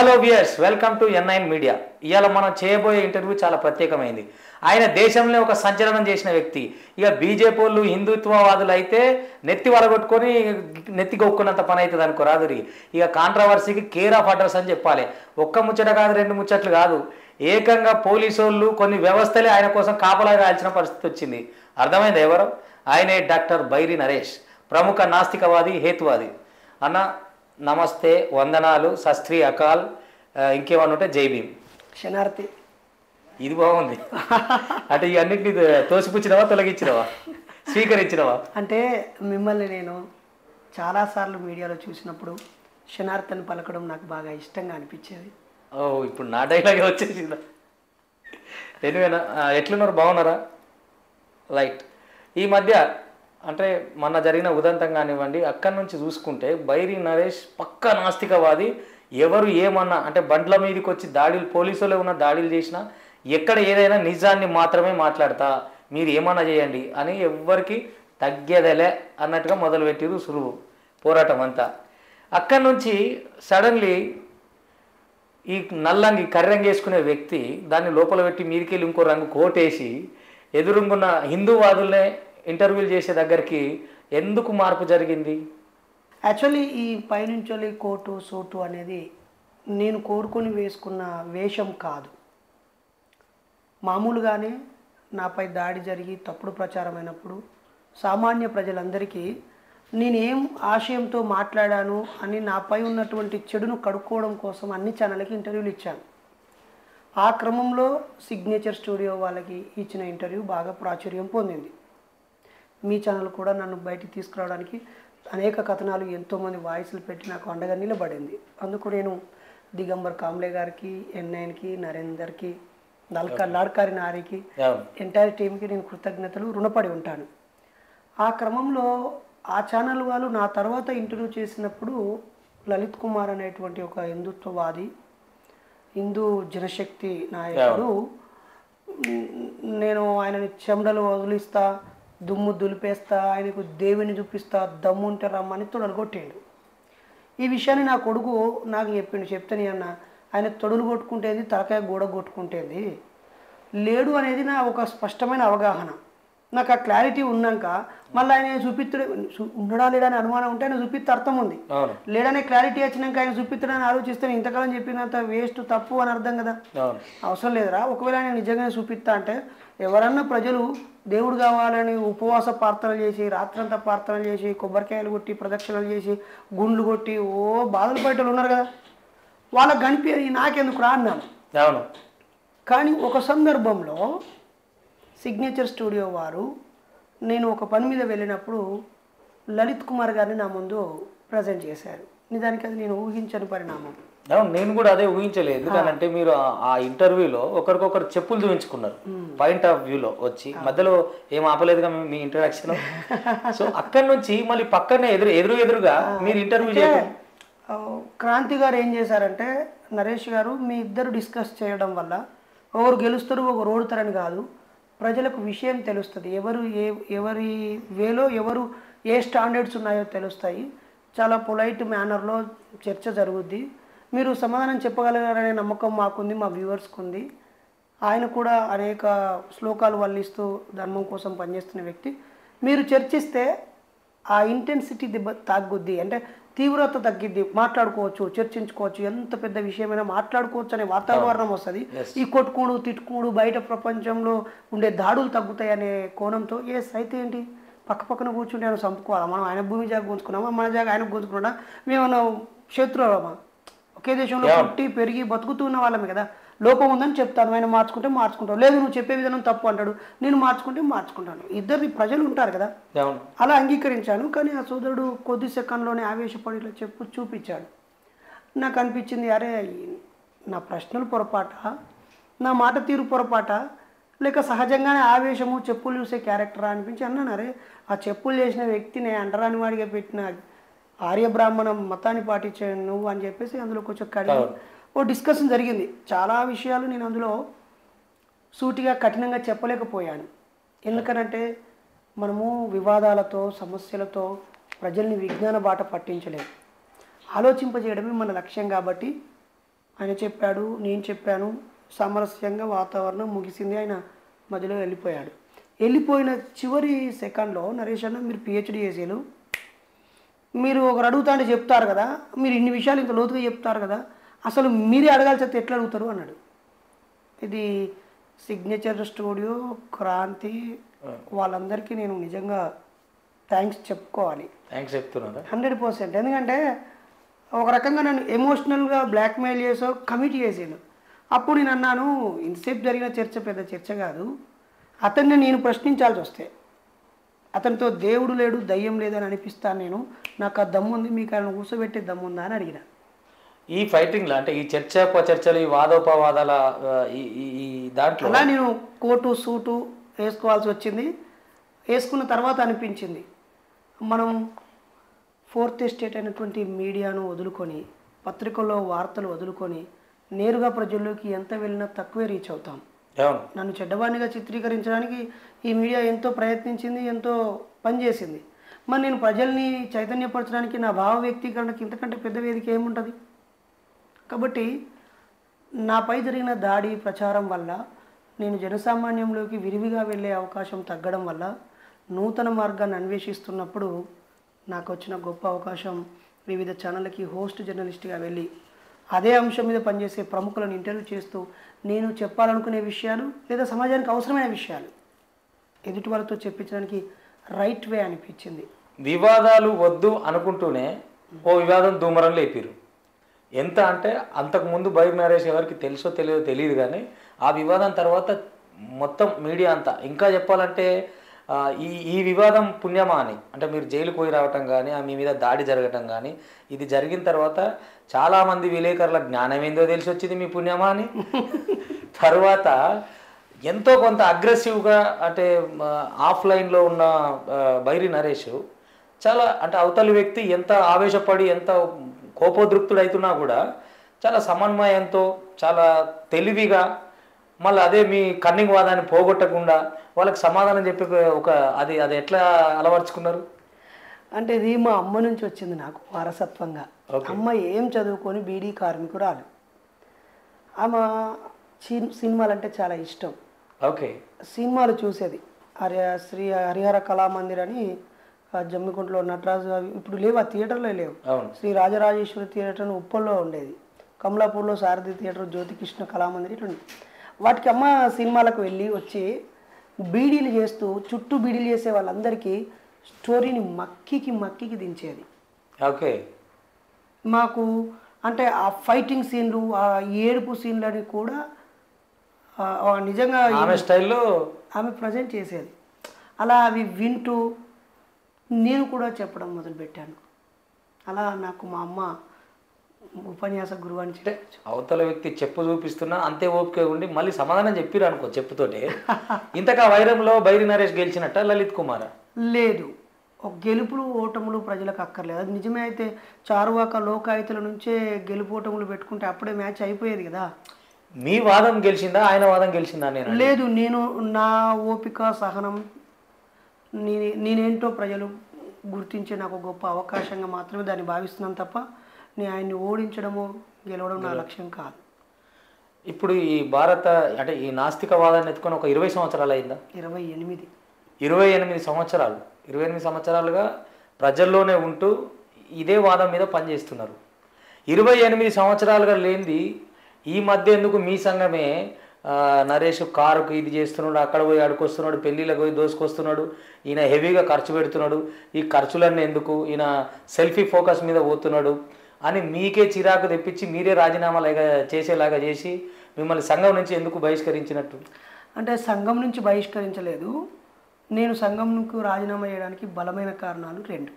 Hello viewers welcome to N nine media ఇవాళ మనం చేయబోయే ఇంటర్వ్యూ చాలా ప్రత్యేకమైంది ఆయన దేశంలో ఒక సంచలనం చేసిన వ్యక్తి ఇక బీజేపీ వాళ్ళు హిందుత్వవాదులు అయితే నెత్తి వడగొట్టుకొని నెత్తి కొక్కున్నంత పని అవుతుంది అనుకో రాదురి ఇక కాంట్రవర్సీకి కేర్ ఆఫ్ అడ్రస్ అని చెప్పాలి ఒక్క ముచ్చట కాదు రెండు ముచ్చట్లు కాదు ఏకంగా పోలీసు వాళ్ళు కొన్ని వ్యవస్థలే ఆయన కోసం కాపలా కాల్చిన పరిస్థితి వచ్చింది అర్థమైంది ఎవరు ఆయనే డాక్టర్ బైరి నరేష్ ప్రముఖ నాస్తికవాది హేతువాది అన్న నమస్తే వందనాలు సస్త్రీ అకాల్ ఆ, ఇంకేమన్నా ఉంటే జై భీమ్ శనార్థి ఇది బాగుంది అంటే ఇవన్నిటిని తోసిపుచ్చినవా తొలగించినవా స్వీకరించినవా అంటే మిమ్మల్ని నేను చాలాసార్లు మీడియాలో చూసినప్పుడు శనార్థని పలకడం నాకు బాగా ఇష్టంగా అనిపించేది ఓ ఇప్పుడు నా డైలాగే వచ్చేసిందా ఎనివేనా ఎట్లున్నారు బాగున్నారా రైట్ ఈ మధ్య అంటే మొన్న జరిగిన ఉదంతం కానివ్వండి అక్కడి నుంచి చూసుకుంటే బైరి నరేష్ పక్క నాస్తికవాది ఎవరు ఏమన్నా అంటే బండ్ల మీదకి వచ్చి దాడులు పోలీసులు ఉన్న దాడులు చేసినా ఎక్కడ ఏదైనా నిజాన్ని మాత్రమే మాట్లాడతా మీరు ఏమన్నా చేయండి అని ఎవ్వరికి తగ్గేదేలే అన్నట్టుగా మొదలుపెట్టిరు సులువు పోరాటం అంతా అక్కడి నుంచి సడన్లీ ఈ నల్లంగి కర్రంగి వేసుకునే వ్యక్తి దాన్ని లోపల పెట్టి మీదికెళ్ళి ఇంకో రంగు కోటేసి ఎదురుంగున్న హిందూవాదులనే ఇంటర్వ్యూలు చేసే దగ్గరికి ఎందుకు మార్పు జరిగింది యాక్చువల్లీ ఈ పైనుంచి కోటు సూటు అనేది నేను కోరుకొని వేసుకున్న వేషం కాదు మామూలుగానే నాపై దాడి జరిగి తప్పుడు ప్రచారం అయినప్పుడు సామాన్య ప్రజలందరికీ నేనేం ఆశయంతో మాట్లాడాను అని నాపై ఉన్నటువంటి చెడును కడుక్కోవడం కోసం అన్ని ఛానళ్ళకి ఇంటర్వ్యూలు ఇచ్చాను ఆ క్రమంలో సిగ్నేచర్ స్టూడియో వాళ్ళకి ఇచ్చిన ఇంటర్వ్యూ బాగా ప్రాచుర్యం పొందింది మీ ఛానల్ కూడా నన్ను బయటికి తీసుకురావడానికి అనేక కథనాలు ఎంతోమంది వాయిస్లు పెట్టి నాకు అండగా నిలబడింది అందుకు నేను దిగంబర్ కాంబ్లే గారికి ఎన్ఐన్కి నరేందర్కి నల్క లాడ్కారి నారికి అవును ఎంటైర్ టీంకి నేను కృతజ్ఞతలు రుణపడి ఉంటాను ఆ క్రమంలో ఆ ఛానల్ వాళ్ళు నా తర్వాత ఇంటర్వ్యూ చేసినప్పుడు లలిత్ కుమార్ అనేటువంటి ఒక హిందుత్వవాది హిందూ జనశక్తి నాయకుడు మ్, నేను ఆయనని చెమడలు వదిలిస్తా దుమ్ము దులిపేస్తా ఆయనకు దేవిని చూపిస్తా దమ్ముంటే రమ్మని తొడలు కొట్టిండు ఈ విషయాన్ని నా కొడుకు నాకు చెప్పిండు చెప్తే అన్న ఆయన తొడులు కొట్టుకుంటేది తలకాయ గోడ కొట్టుకుంటేది లేడు అనేది నా ఒక స్పష్టమైన అవగాహన నాకు ఆ క్లారిటీ ఉన్నాక మళ్ళీ ఆయన చూపిత్తుడు చూ- ఉండడా లేడా అని అనుమానం ఉంటే ఆయన చూపిస్తే అర్థం ఉంది అవును లేడనే క్లారిటీ వచ్చినాక ఆయన చూపిస్తాడని ఆలోచిస్తే నేను ఇంతకాలం చెప్పినంత వేస్ట్ తప్పు అని అర్థం కదా అవును అవసరం లేదురా ఒకవేళ ఆయన నిజంగానే చూపిస్తా అంటే ఎవరన్నా ప్రజలు దేవుడు కావాలని ఉపవాస ప్రార్థనలు చేసి రాత్రంతా ప్రార్థనలు చేసి కొబ్బరికాయలు కొట్టి ప్రదక్షిణలు చేసి గుండ్లు కొట్టి ఓ బాధలు పడేటోళ్ళు ఉన్నారు కదా వాళ్ళకి కనిపించి నాకెందుకు రా అన్నాను అవును కానీ ఒక సందర్భంలో సిగ్నేచర్ స్టూడియో వారు నేను ఒక పని మీద వెళ్ళినప్పుడు లలిత్ కుమార్ గారిని నా ముందు ప్రజెంట్ చేశారు నిజానికి అది నేను ఊహించని పరిణామం అవును నేను కూడా అదే ఊహించలేదు ఎందుకంటే మీరు ఆ- ఆ ఇంటర్వ్యూలో ఒకరికొకరు చెప్పులు చూపించుకున్నారు పాయింట్ ఆఫ్ వ్యూలో వచ్చి మధ్యలో ఏం ఆపలేదుగా మీ- మీ ఇంట్రడక్షన్ సో అక్కడి నుంచి మళ్ళీ పక్కనే ఎదురు ఎదురు ఎదురుగా మీరు ఇంటర్వ్యూ చేయడం ఆ, క్రాంతి గారు ఏం చేశారంటే నరేష్ గారు మీ ఇద్దరు డిస్కస్ చేయడం వల్ల ఒకరు గెలుస్తారు ఒకరు ఓడుతారని కాదు ప్రజలకు విషయం తెలుస్తుంది ఎవరు ఏ ఎవరి వేలో ఎవరు ఏ స్టాండర్డ్స్ ఉన్నాయో తెలుస్తాయి చాలా పొలైట్ మేనర్లో చర్చ జరుగుద్ది మీరు సమాధానం చెప్పగలగారనే నమ్మకం మాకుంది మా వ్యూవర్స్కి ఉంది ఆయన కూడా అనేక శ్లోకాలు వల్లిస్తూ ధర్మం కోసం పనిచేస్తున్న వ్యక్తి మీరు చర్చిస్తే ఆ ఇంటెన్సిటీ దెబ్బ తగ్గుద్ది అంటే తీవ్రత తగ్గిద్ది మాట్లాడుకోవచ్చు చర్చించుకోవచ్చు ఎంత పెద్ద విషయమైనా మాట్లాడుకోవచ్చు అనే వాతావరణం వస్తుంది ఈ కొట్టుకోడు తిట్టుకోడు బయట ప్రపంచంలో ఉండే దాడులు తగ్గుతాయి అనే కోణంతో ఎస్ అయితే ఏంటి పక్క పక్కన కూర్చుంటే ఆయన చంపుకోవాలా మనం ఆయన భూమి జాగా గుంజుకున్నామా మన జాగా ఆయన గుంజుకున్నాడా మేమన్నా శత్రువులమా ఒకే దేశంలో పుట్టి పెరిగి బతుకుతున్న వాళ్ళమే కదా లోపం ఉందని చెప్తాను ఆయన మార్చుకుంటే మార్చుకుంటావు లేదు నువ్వు చెప్పే విధానం తప్పు అంటాడు నేను మార్చుకుంటే మార్చుకుంటాను ఇద్దరు ప్రజలు ఉంటారు కదా అవును అలా అంగీకరించాను కానీ ఆ సోదరుడు కొద్ది సెకండ్లోనే ఆవేశపడి ఇట్లా చెప్పు చూపించాడు నాకు అనిపించింది అరే ఈ- నా ప్రశ్నలు పొరపాట నా మాట తీరు పొరపాట లేక సహజంగానే ఆవేశము చెప్పులు చూసే క్యారెక్టరా అనిపించి అన్నాను అరే ఆ చెప్పులు చేసిన వ్యక్తిని అంటరాని వాడిగా పెట్టిన ఆర్యబ్రాహ్మణం మతాన్ని పాటించే నువ్వు అని చెప్పేసి అందులో కొంచెం కడిగి ఓ డిస్కషన్ జరిగింది చాలా విషయాలు నేను అందులో సూటిగా కఠినంగా చెప్పలేకపోయాను ఎందుకనంటే మనము వివాదాలతో సమస్యలతో ప్రజల్ని విజ్ఞాన బాట పట్టించలేము ఆలోచింపజేయడమే మన లక్ష్యం కాబట్టి ఆయన చెప్పాడు నేను చెప్పాను సామరస్యంగా వాతావరణం ముగిసింది ఆయన మధ్యలో వెళ్ళిపోయాడు వెళ్ళిపోయిన చివరి సెకండ్లో నరేష్ అన్న మీరు పిహెచ్డి చేసేలు మీరు ఒకరు అడుగుతా అంటే చెప్తారు కదా మీరు ఇన్ని విషయాలు ఇంత లోతుగా చెప్తారు కదా అసలు మీరే అడగాల్సి వస్తే ఎట్లా అడుగుతారు అన్నాడు ఇది సిగ్నేచర్ స్టూడియో క్రాంతి వాళ్ళందరికీ నేను నిజంగా థ్యాంక్స్ చెప్పుకోవాలి థ్యాంక్స్ చెప్తున్నారా హండ్రెడ్ పర్సెంట్ ఎందుకంటే ఒక రకంగా నన్ను ఎమోషనల్గా బ్లాక్మెయిల్ చేసో కమిట్ చేసాను అప్పుడు నేను అన్నాను ఇంతసేపు జరిగిన చర్చ పెద్ద చర్చ కాదు అతన్ని నేను ప్రశ్నించాల్సి వస్తే అతనితో దేవుడు లేడు దయ్యం లేదని అనిపిస్తాను నేను నాకు ఆ దమ్ము ఉంది మీకు ఆయన కూర్చోబెట్టే దమ్ము ఉందా అని అడిగిన ఈ ఫైటింగ్లో అంటే ఈ చర్చ చర్చలు ఈ వాదోపవాదాల ఆ, ఈ ఈ- ఈ దాంట్లో అలా నేను కోటు సూటు వేసుకోవాల్సి వచ్చింది వేసుకున్న తర్వాత అనిపించింది మనం ఫోర్త్ ఎస్టేట్ అయినటువంటి మీడియాను వదులుకొని పత్రికల్లో వార్తలు వదులుకొని నేరుగా ప్రజల్లోకి ఎంత వెళ్ళినా తక్కువే రీచ్ అవుతాం అవును నన్ను చెడ్డవాణిగా చిత్రీకరించడానికి ఈ మీడియా ఎంతో ప్రయత్నించింది ఎంతో పనిచేసింది మరి నేను ప్రజల్ని చైతన్యపరచడానికి నా భావ వ్యక్తీకరణకి ఇంతకంటే పెద్ద వేదిక ఏముంటుంది కాబట్టి నాపై జరిగిన దాడి ప్రచారం వల్ల నేను జనసామాన్యంలోకి విరివిగా వెళ్ళే అవకాశం తగ్గడం వల్ల నూతన మార్గాన్ని అన్వేషిస్తున్నప్పుడు నాకు వచ్చిన గొప్ప అవకాశం వివిధ ఛానళ్ళకి హోస్ట్ జర్నలిస్ట్గా వెళ్ళి అదే అంశం మీద పనిచేసే ప్రముఖులను ఇంటర్వ్యూ చేస్తూ నేను చెప్పాలనుకునే విషయాలు లేదా సమాజానికి అవసరమైన విషయాలు ఎదుటి వాళ్ళతో చెప్పించడానికి రైట్ వే అనిపించింది వివాదాలు వద్దు అనుకుంటూనే ఓ వివాదం దూమరం లేపిరు ఎంత అంటే అంతకుముందు బై మ్యారేజ్ ఎవరికి తెలుసో తెలియదో తెలియదు కానీ ఆ వివాదం తర్వాత మొత్తం మీడియా అంతా ఇంకా చెప్పాలంటే ఆ, ఈ ఈ వివాదం పుణ్యమా అని అంటే మీరు జైలుకు పోయి రావటం కానీ ఆ మీ మీద దాడి జరగటం కానీ ఇది జరిగిన తర్వాత చాలామంది విలేకరుల జ్ఞానం ఏందో తెలిసి వచ్చింది మీ పుణ్యమా అని తర్వాత ఎంతో కొంత అగ్రెసివ్గా అంటే మ, ఆఫ్లైన్లో ఉన్న ఆ, బైరి నరేష్ చాలా అంటే అవతలి వ్యక్తి ఎంత ఆవేశపడి ఎంత కోపోద్రిక్తుడు అవుతున్నా కూడా చాలా సమన్వయంతో చాలా తెలివిగా మళ్ళీ అదే మీ కన్నింగ్ వాదాన్ని పోగొట్టకుండా వాళ్ళకి సమాధానం చెప్పే ఒక అది అది ఎట్లా అలవర్చుకున్నారు అంటే ఇది మా అమ్మ నుంచి వచ్చింది నాకు వారసత్వంగా అమ్మ ఏం చదువుకొని బీడీ కార్మికురాలు ఆమె సి- సినిమాలు అంటే చాలా ఇష్టం ఓకే సినిమాలు చూసేది హరి శ్రీ హరిహర కళామందిర్ అని ఆ జమ్మికుంటలో నటరాజు అవి ఇప్పుడు లేవు ఆ థియేటర్లో లేవు అవును శ్రీ రాజరాజేశ్వరి థియేటర్ అని ఉప్పల్లో ఉండేది కమలాపూర్లో సారథి థియేటర్ జ్యోతికృష్ణ కళామందిర్ ఇట్లా ఉంది వాటికి అమ్మ సినిమాలకు వెళ్ళి వచ్చి బీడీలు చేస్తూ చుట్టూ బీడీలు చేసే వాళ్ళందరికీ స్టోరీని మక్కికి మక్కికి దించేది ఓకే మాకు అంటే ఆ ఫైటింగ్ సీన్లు ఆ ఏడుపు సీన్లని కూడా ఆ, ఆ నిజంగా ఆమె స్టైల్లో ఆమె ప్రజెంట్ చేసేది అలా అవి వింటూ నేను కూడా చెప్పడం మొదలుపెట్టాను అలా నాకు మా అమ్మ ఉపన్యాస గురువు అని అంటే చెప్పి అవతల వ్యక్తి చెప్పు చూపిస్తున్నా అంతే ఓపిక ఉండి మళ్ళీ సమాధానం చెప్పిరు అనుకో చెప్పుతోటే ఇంతకా వైరంలో బైరి నరేష్ గెలిచినట్ట లలిత్ కుమార్ లేదు ఒక గెలుపులు ఓటములు ప్రజలకు అక్కర్లేదు అది నిజమే అయితే చారువాక లోకాయుతుల నుంచే గెలుపు ఓటములు పెట్టుకుంటే అప్పుడే మ్యాచ్ అయిపోయేది కదా మీ వాదం గెలిచిందా ఆయన వాదం గెలిచిందా నేను లేదు నేను నా ఓపిక సహనం నే నేనేంటో ప్రజలు గుర్తించే నాకు గొప్ప అవకాశంగా మాత్రమే దాన్ని భావిస్తున్నాను తప్ప నేను ఆయన్ని ఓడించడము గెలవడం నా లక్ష్యం కాదు ఇప్పుడు ఈ భారత అంటే ఈ నాస్తికవాదాన్ని ఎత్తుకొని ఒక ఇరవై సంవత్సరాలు అయిందా ఇరవై ఎనిమిది ఇరవై ఎనిమిది సంవత్సరాలు ఇరవై ఎనిమిది సంవత్సరాలుగా ప్రజల్లోనే ఉంటూ ఇదే వాదం మీద పనిచేస్తున్నారు ఇరవై ఎనిమిది సంవత్సరాలుగా లేనిది ఈ మధ్య ఎందుకు మీ సంఘమే ఆ, నరేష్ కారుకు ఇది చేస్తున్నాడు అక్కడ పోయి అడుకొస్తున్నాడు పెళ్ళిళ్ళకి పోయి దోసుకొస్తున్నాడు ఈయన హెవీగా ఖర్చు పెడుతున్నాడు ఈ ఖర్చులన్నీ ఎందుకు ఈయన సెల్ఫీ ఫోకస్ మీద పోతున్నాడు అని మీకే చిరాకు తెప్పించి మీరే రాజీనామాలాగా చేసేలాగా చేసి మిమ్మల్ని సంఘం నుంచి ఎందుకు బహిష్కరించినట్టు అంటే సంఘం నుంచి బహిష్కరించలేదు నేను సంఘంకు రాజీనామా చేయడానికి బలమైన కారణాలు రెండు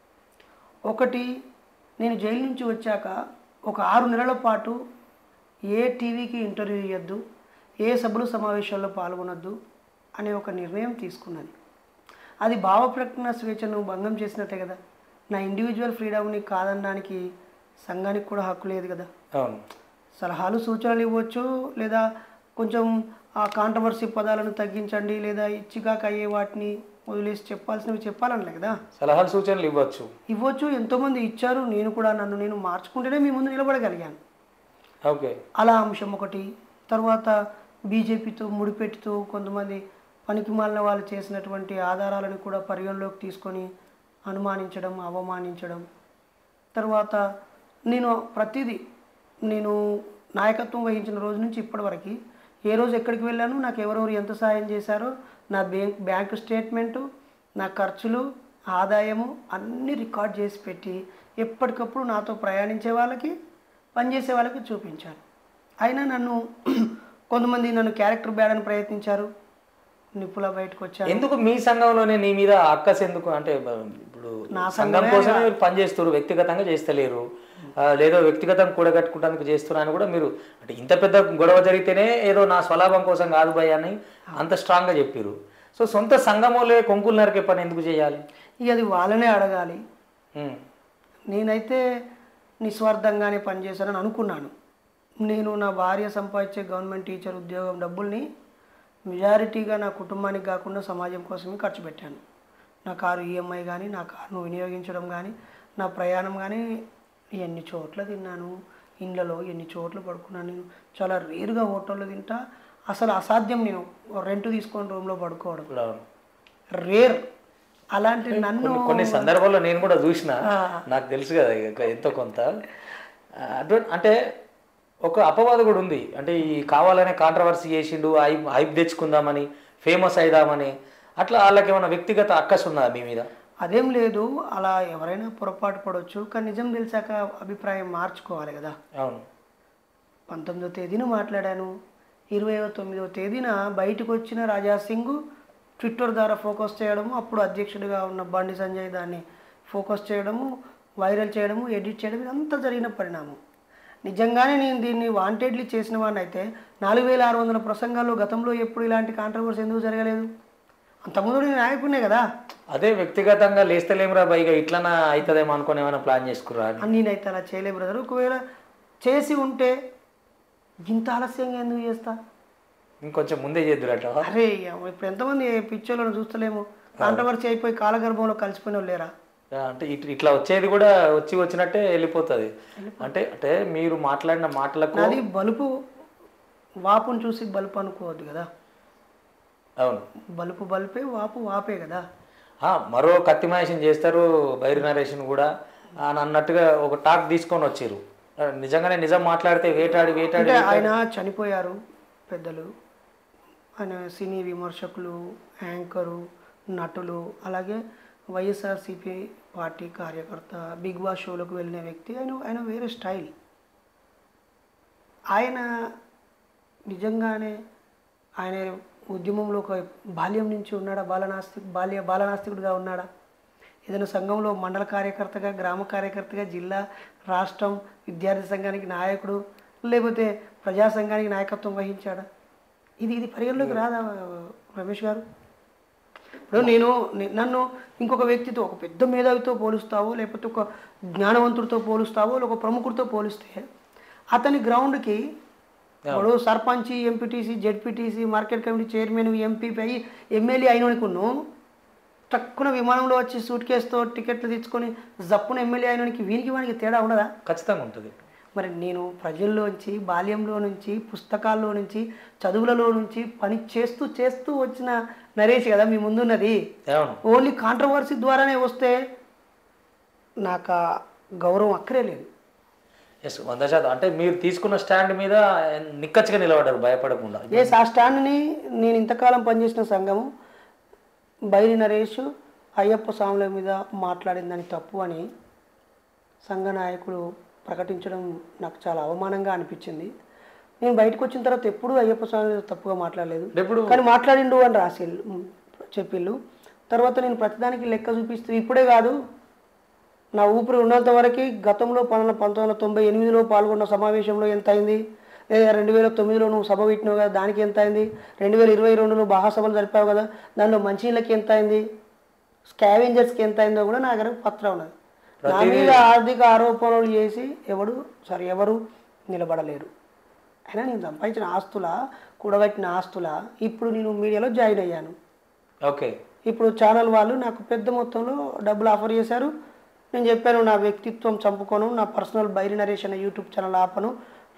ఒకటి నేను జైలు నుంచి వచ్చాక ఒక ఆరు నెలల పాటు ఏ టీవీకి ఇంటర్వ్యూ ఇవ్వద్దు ఏ సభలు సమావేశాల్లో పాల్గొనొద్దు అనే ఒక నిర్ణయం తీసుకున్నది అది భావ ప్రకటన స్వేచ్ఛను భంగం చేసినట్టే కదా నా ఇండివిజువల్ ఫ్రీడమ్ని కాదనడానికి సంఘానికి కూడా హక్కు లేదు కదా అవును సలహాలు సూచనలు ఇవ్వచ్చు లేదా కొంచెం ఆ కాంట్రవర్సీ పదాలను తగ్గించండి లేదా ఇచ్చిగాక అయ్యే వాటిని వదిలేసి చెప్పాల్సినవి చెప్పాలనలే కదా సలహాలు సూచనలు ఇవ్వచ్చు ఇవ్వచ్చు ఎంతోమంది ఇచ్చారు నేను కూడా నన్ను నేను మార్చుకుంటేనే మీ ముందు నిలబడగలిగాను ఓకే అలా అంశం ఒకటి తర్వాత బీజేపీతో ముడిపెట్టుతూ కొంతమంది పనికి మాలిన వాళ్ళు చేసినటువంటి ఆధారాలను కూడా పరిగణలోకి తీసుకొని అనుమానించడం అవమానించడం తర్వాత నేను ప్రతిదీ నేను నాయకత్వం వహించిన రోజు నుంచి ఇప్పటివరకు ఏ రోజు ఎక్కడికి వెళ్ళాను నాకు ఎవరెవరు ఎంత సాయం చేశారో నా బ్యాంక్ బ్యాంక్ స్టేట్మెంటు నా ఖర్చులు ఆదాయము అన్నీ రికార్డ్ చేసి పెట్టి ఎప్పటికప్పుడు నాతో ప్రయాణించే వాళ్ళకి పనిచేసే వాళ్ళకి చూపించాను అయినా నన్ను కొంతమంది నన్ను క్యారెక్టర్ బ్యాడ్ అని ప్రయత్నించారు నిప్పుల బయటకు వచ్చాను ఎందుకు మీ సంఘంలోనే నీ మీద అక్కస్ ఎందుకు అంటే బ- ఇప్పుడు నా సంఘం కోసమే మీరు పనిచేస్తారు వ్యక్తిగతంగా చేస్తలేరు ఆ, లేదో వ్యక్తిగతంగా కూడగట్టుకుంటానికి చేస్తున్నా అని కూడా మీరు అంటే ఇంత పెద్ద గొడవ జరిగితేనే ఏదో నా స్వలాభం కోసం కాదు భయ అని అంత స్ట్రాంగ్గా చెప్పారు సో సొంత సంఘములే కొంకులు నరికే పని ఎందుకు చేయాలి ఇక అది వాళ్ళనే అడగాలి ఉమ్, నేనైతే నిస్వార్థంగానే పనిచేశానని అనుకున్నాను నేను నా భార్య సంపాదించే గవర్నమెంట్ టీచర్ ఉద్యోగం డబ్బుల్ని మెజారిటీగా నా కుటుంబానికి కాకుండా సమాజం కోసమే ఖర్చు పెట్టాను నా కారు ఈఎంఐ కానీ నా కారును వినియోగించడం కానీ నా ప్రయాణం కానీ ఎన్ని చోట్ల తిన్నాను ఇండ్లలో ఎన్ని చోట్ల పడుకున్నాను నేను చాలా రేరుగా హోటల్లో తింటా అసలు అసాధ్యం నేను రెంట్ తీసుకొని రూమ్లో పడుకోవడం ఇప్పుడు అవును. రేర్ అలాంటి నన్ను కొన్ని కొన్ని సందర్భాల్లో నేను కూడా చూసిన నాకు తెలుసు కదా ఇక ఎంతో కొంత అడ్వ అంటే ఒక అపవాదు కూడా ఉంది అంటే ఈ కావాలనే కాంట్రవర్సీ చేసిండు హైప్ హైప్ తెచ్చుకుందామని ఫేమస్ అయిదామని అట్లా వాళ్ళకి ఏమైనా వ్యక్తిగత అక్కస్ ఉందా మీ మీద అదేం లేదు అలా ఎవరైనా పొరపాటు పడవచ్చు కానీ నిజం తెలిసాక అభిప్రాయం మార్చుకోవాలి కదా అవును పంతొమ్మిదో తేదీన మాట్లాడాను ఇరవైవ తొమ్మిదవ తేదీన బయటకు వచ్చిన రాజా సింగ్ ట్విట్టర్ ద్వారా ఫోకస్ చేయడము అప్పుడు అధ్యక్షుడిగా ఉన్న బండి సంజయ్ దాన్ని ఫోకస్ చేయడము వైరల్ చేయడము ఎడిట్ చేయడం ఇదంతా జరిగిన పరిణామం నిజంగానే నేను దీన్ని వాంటెడ్లీ చేసిన వాడిని అయితే నాలుగు వేల ఆరు వందల ప్రసంగాల్లో గతంలో ఎప్పుడు ఇలాంటి కాంట్రవర్సీ ఎందుకు జరగలేదు అంతకుముందు నేను నాయకుడినే కదా అదే వ్యక్తిగతంగా లేస్తలేమురా బైగా ఇట్లనా అవుతుందేమో అనుకుని ఏమైనా ప్లాన్ చేసుకురా అని అని నేనైతే అలా చేయలే బ్రదర్ ఒకవేళ చేసి ఉంటే ఇంత ఆలస్యంగా ఎందుకు చేస్తా ఇంకొంచెం ముందే చేద్దురట అరే అమ్మ, ఇప్పుడు ఎంతమంది పిచ్చోళ్ళని చూస్తలేము కాంట్రవర్సీ అయిపోయి కాలగర్భంలో కలిసిపోయిన వాళ్ళు లేరా అంటే ఇట్- ఇట్లా వచ్చేది కూడా వచ్చి వచ్చినట్టే వెళ్ళిపోతుంది అంటే అంటే మీరు మాట్లాడిన మాటలకు నాది బలుపు వాపును చూసి బలుపు అనుకోవద్దు కదా అవును బలుపు బలుపే వాపు వాపే కదా ఆ, మరో కత్తి మహేషన్ చేస్తారు బైరి నరేషన్ కూడా అని అన్నట్టుగా ఒక టాక్ తీసుకొని వచ్చారు ఆ, నిజంగానే నిజం మాట్లాడితే వేటాడి వేటాడి అంటే ఆయన చనిపోయారు పెద్దలు ఆయన సినీ విమర్శకులు యాంకరు నటులు అలాగే వైఎస్ఆర్సీపీ పార్టీ కార్యకర్త బిగ్ బాస్ షోలకు వెళ్ళిన వ్యక్తి ఆయన ఆయన వేరే స్టైల్ ఆయన నిజంగానే ఆయన ఉద్యమంలో ఒక బాల్యం నుంచి ఉన్నాడా బాలనాస్తి బాల్య బాలనాస్తికుడిగా ఉన్నాడా ఏదైనా సంఘంలో మండల కార్యకర్తగా గ్రామ కార్యకర్తగా జిల్లా రాష్ట్రం విద్యార్థి సంఘానికి నాయకుడు లేకపోతే ప్రజా సంఘానికి నాయకత్వం వహించాడా ఇది ఇది పరిగణలోకి రాదా రమేష్ గారు ఇప్పుడు నేను నే- నన్ను ఇంకొక వ్యక్తితో ఒక పెద్ద మేధావితో పోలుస్తావో లేకపోతే ఒక జ్ఞానవంతుడితో పోలుస్తావో లేక ఒక ప్రముఖుడితో పోలిస్తే అతని గ్రౌండ్కి ఇప్పుడు sarpanch MPTC ZPTC market committee chairman MP అయ్యి ఎమ్మెల్యే అయినోనికును తక్కువ విమానంలో వచ్చి సూట్ కేసుతో టికెట్లు తెచ్చుకొని జప్పున ఎమ్మెల్యే అయినోనికి వీనికి వానికి తేడా ఉండదా ఖచ్చితంగా ఉంటుంది మరి నేను ప్రజల్లోంచి బాల్యంలో నుంచి పుస్తకాల్లో నుంచి చదువులలో నుంచి పని చేస్తూ చేస్తూ వచ్చిన నరేష్ కదా మీ ముందున్నది అవును ఓన్లీ కాంట్రవర్సీ ద్వారానే వస్తే నాకు ఆ గౌరవం అక్కరే లేదు ఎస్ వంద శాతం అంటే మీరు తీసుకున్న స్టాండ్ మీద నిక్కచ్చిగా నిలబడ్డారు భయపడకుండా ఏ ఆ స్టాండ్ని నేను ఇంతకాలం పనిచేసిన సంఘము బైరి నరేష్ అయ్యప్ప స్వాముల మీద మాట్లాడిందని తప్పు అని సంఘ నాయకుడు ప్రకటించడం నాకు చాలా అవమానంగా అనిపించింది నేను బయటకు వచ్చిన తర్వాత ఎప్పుడూ అయ్యప్ప స్వామి మీద తప్పుగా మాట్లాడలేదు అంటే ఇప్పుడు కానీ మాట్లాడిండు అని రాసి చెప్పిళ్ళు తర్వాత నేను ప్రతిదానికి లెక్క చూపిస్తూ ఇప్పుడే కాదు నా ఊపిరి ఉన్నంత వరకు గతంలో పన్నెండు పంతొమ్మిది వందల తొంభై ఎనిమిదిలో పాల్గొన్న సమావేశంలో ఎంత అయింది లేదా రెండు వేల తొమ్మిదిలో నువ్వు సభ పెట్టినావు కదా దానికి ఎంత అయింది రెండు వేల ఇరవై రెండులో మహాసభలు జరిపావు కదా దానిలో మంచినీళ్ళకి ఎంత అయింది స్కావెంజర్స్కి ఎంత అయిందో కూడా నా దగ్గర పత్రం ఉన్నది నా మీద ఆర్థిక ఆరోపణలు చేసి ఎవడు సారీ ఎవరు నిలబడలేరు అయినా నేను సంపాదించిన ఆస్తుల కూడగట్టిన ఆస్తుల ఇప్పుడు నేను మీడియాలో జాయిన్ అయ్యాను ఓకే ఇప్పుడు ఛానల్ వాళ్ళు నాకు పెద్ద మొత్తంలో డబ్బులు ఆఫర్ చేశారు నేను చెప్పాను నా వ్యక్తిత్వం చంపుకోను నా పర్సనల్ బైరి నరేష్ అనే యూట్యూబ్ ఛానల్ ఆపను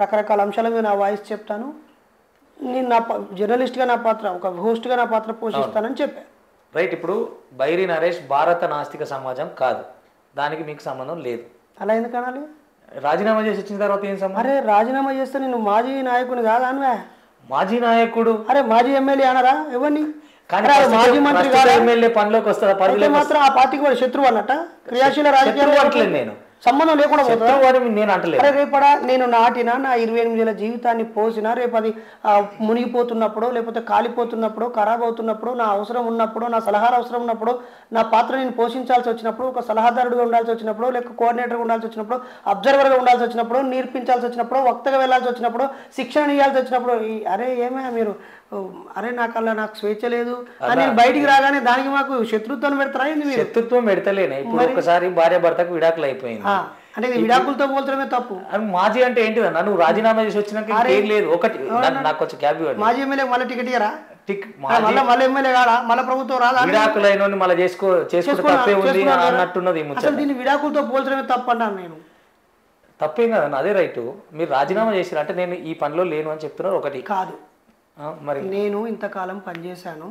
రకరకాల అంశాల మీద నా వాయిస్ చెప్తాను నేను నా ప- జర్నలిస్ట్గా నా పాత్ర ఒక హోస్ట్గా నా పాత్ర పోషిస్తానని చెప్పా రైట్ ఇప్పుడు బైరి నరేష్ భారత నాస్తిక సమాజం కాదు దానికి మీకు సంబంధం లేదు అలా ఎందుకు అనాలి రాజీనామా చేసి వచ్చిన తర్వాత ఏం సంబంధం అరే రాజీనామా చేస్తే నేను మాజీ నాయకుని కాదా అనివా మాజీ నాయకుడు అరే మాజీ ఎమ్మెల్యే అనరా ఎవరిని కానీ అరే, ప్రస్తుత- మాజీ మంత్రి ప్రస్తుత కాదా ఎమ్మెల్యే పనిలోకి వస్తుందా అయితే పరిధిలోకి మాత్రం ఆ పార్టీకి వాడు శత్రువు అన్నట్ట క్రియాశీల రాజకీయాలు శత్రువు అంటలేదు నేను సంబంధం లేకుండా పోతుందా శత్రువు అని నేను అంటలేదు అరే రేపడా నేను నాటిన నా ఇరవై ఎనిమిదేళ్ళ జీవితాన్ని పోసిన రేపు అది ఆ, మునిగిపోతున్నప్పుడు లేకపోతే కాలిపోతున్నప్పుడు ఖరాబ్ అవుతున్నప్పుడు నా అవసరం ఉన్నప్పుడు నా సలహాలు అవసరం ఉన్నప్పుడు నా పాత్ర నేను పోషించాల్సి వచ్చినప్పుడు ఒక సలహాదారుడిగా ఉండాల్సి వచ్చినప్పుడు లేక కోఆర్డినేటర్గా ఉండాల్సి వచ్చినప్పుడు అబ్జర్వర్గా ఉండాల్సి వచ్చినప్పుడు నేర్పించాల్సి వచ్చినప్పుడు వక్తగా వెళ్ళాల్సి వచ్చినప్పుడు శిక్షణ ఇవ్వాల్సి వచ్చినప్పుడు ఈ- అరే ఏమే మీరు ఓ, అరే నాకు అలా నాకు స్వేచ్ఛ లేదు అని నేను బయటికి రాగానే దానికి మాకు శత్రుత్వం పెడతారా ఏంది మీరు శత్రుత్వం పెడతలేనే ఇప్పుడు ఒకసారి భార్య భర్తకు విడాకులు అయిపోయింది ఆ, అంటే ఇది విడాకులతో పోల్చడమే తప్పు అని మాజీ అంటే ఏంటిదన్న నువ్వు రాజీనామా చేసి వచ్చినాక ఏం లేదు ఒకటి నన్ను- నాకు కొంచెం క్యాబ్ ఇవ్వండి మాజీ ఎమ్మెల్యే మళ్ళీ టికెట్ ఇయ్యరా టిక్ మళ్ళీ మళ్ళీ ఎమ్మెల్యే కాడా మళ్ళీ ప్రభుత్వం రాదా విడాకులు అయిన మళ్ళీ చేసుకో చేసుకుంటే తప్పే ఉంది చేసుకున్నాను కదా. అన్నట్టున్నది ఈ ముచ్చట అసలు దీన్ని విడాకులతో పోల్చడమే తప్పు అన్నాను నేను తప్పేం కదన్న అదే రైట్ మీరు రాజీనామా చేసిరు అంటే నేను ఈ పనిలో లేను అని చెప్తున్నారు ఒకటి కాదు ఆ, మరి నేను ఇంతకాలం పనిచేశాను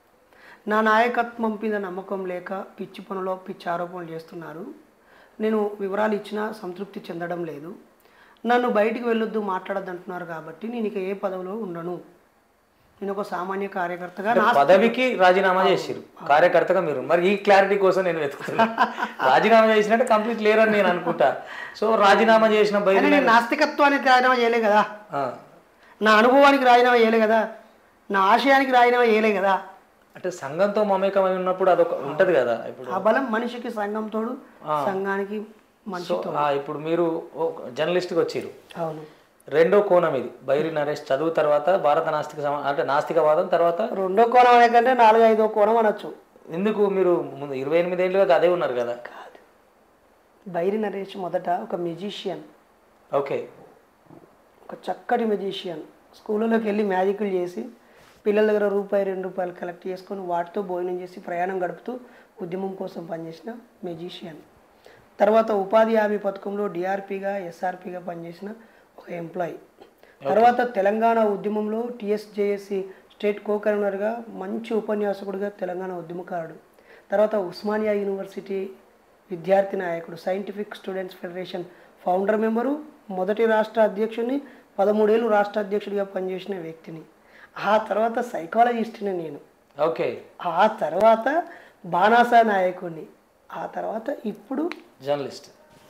నా నాయకత్వం మీద నమ్మకం లేక పిచ్చి పనులో పిచ్చి ఆరోపణలు చేస్తున్నారు నేను వివరాలు ఇచ్చినా సంతృప్తి చెందడం లేదు నన్ను బయటికి వెళ్ళొద్దు మాట్లాడద్దు అంటున్నారు కాబట్టి నేను ఇక ఏ పదవిలో ఉండను నేను ఒక సామాన్య కార్యకర్తగా నా పదవికి రాజీనామా చేసిరు కార్యకర్తగా మీరు మరి ఈ క్లారిటీ కోసం నేను వెతుకుతున్నా రాజీనామా చేసినట్టు కంప్లీట్ లేరని నేను అనుకుంటా సో రాజీనామా చేసిన బయట కానీ నేను నాస్తికత్వానికి రాజీనామా చేయలే కదా నా అనుభవానికి రాజీనామా చేయలే కదా నా ఆశయానికి రాజీనామా చేయలే కదా అంటే సంఘంతో మమేకమై ఉన్నప్పుడు అదొక ఉంటది కదా ఇప్పుడు ఆ బలం మనిషికి సంఘం తోడు సంఘానికి మనిషి సో ఆ, ఇప్పుడు మీరు జర్నలిస్ట్కి వచ్చిరు అవును రెండో కోణం ఇది బైరి నరేష్ చదువు తర్వాత భారత నాస్తిక సమా అంటే నాస్తికవాదం తర్వాత రెండో కోణం అనే కంటే నాలుగు ఐదో కోణం అనొచ్చు ఎందుకు మీరు ముందు ఇరవై ఎనిమిది ఏళ్ళుగా అదే ఉన్నారు కదా కాదు బైరి నరేష్ మొదట ఒక మ్యూజిషియన్ ఓకే ఒక చక్కటి మ్యూజిషియన్ స్కూళ్ళలోకి వెళ్ళి మ్యాజిక్లు చేసి పిల్లల దగ్గర రూపాయి రెండు రూపాయలు కలెక్ట్ చేసుకొని వాటితో భోజనం చేసి ప్రయాణం గడుపుతూ ఉద్యమం కోసం పనిచేసిన మ్యూజిషియన్ తర్వాత ఉపాధి హామీ పథకంలో డిఆర్పిగా ఎస్ఆర్పిగా పనిచేసిన ఒక ఎంప్లాయీ తర్వాత తెలంగాణ ఉద్యమంలో టిఎస్జేఎస్సి స్టేట్ కో కన్వీనర్గా మంచి ఉపన్యాసకుడిగా తెలంగాణ ఉద్యమకారుడు తర్వాత ఉస్మానియా యూనివర్సిటీ విద్యార్థి నాయకుడు scientific students federation founder member మొదటి రాష్ట్ర అధ్యక్షుడిని పదమూడేళ్ళు రాష్ట్ర అధ్యక్షుడిగా పనిచేసిన వ్యక్తిని ఆ తర్వాత సైకాలజిస్ట్ని నేను ఓకే ఆ తర్వాత బాణాసా నాయకుడిని ఆ తర్వాత ఇప్పుడు జర్నలిస్ట్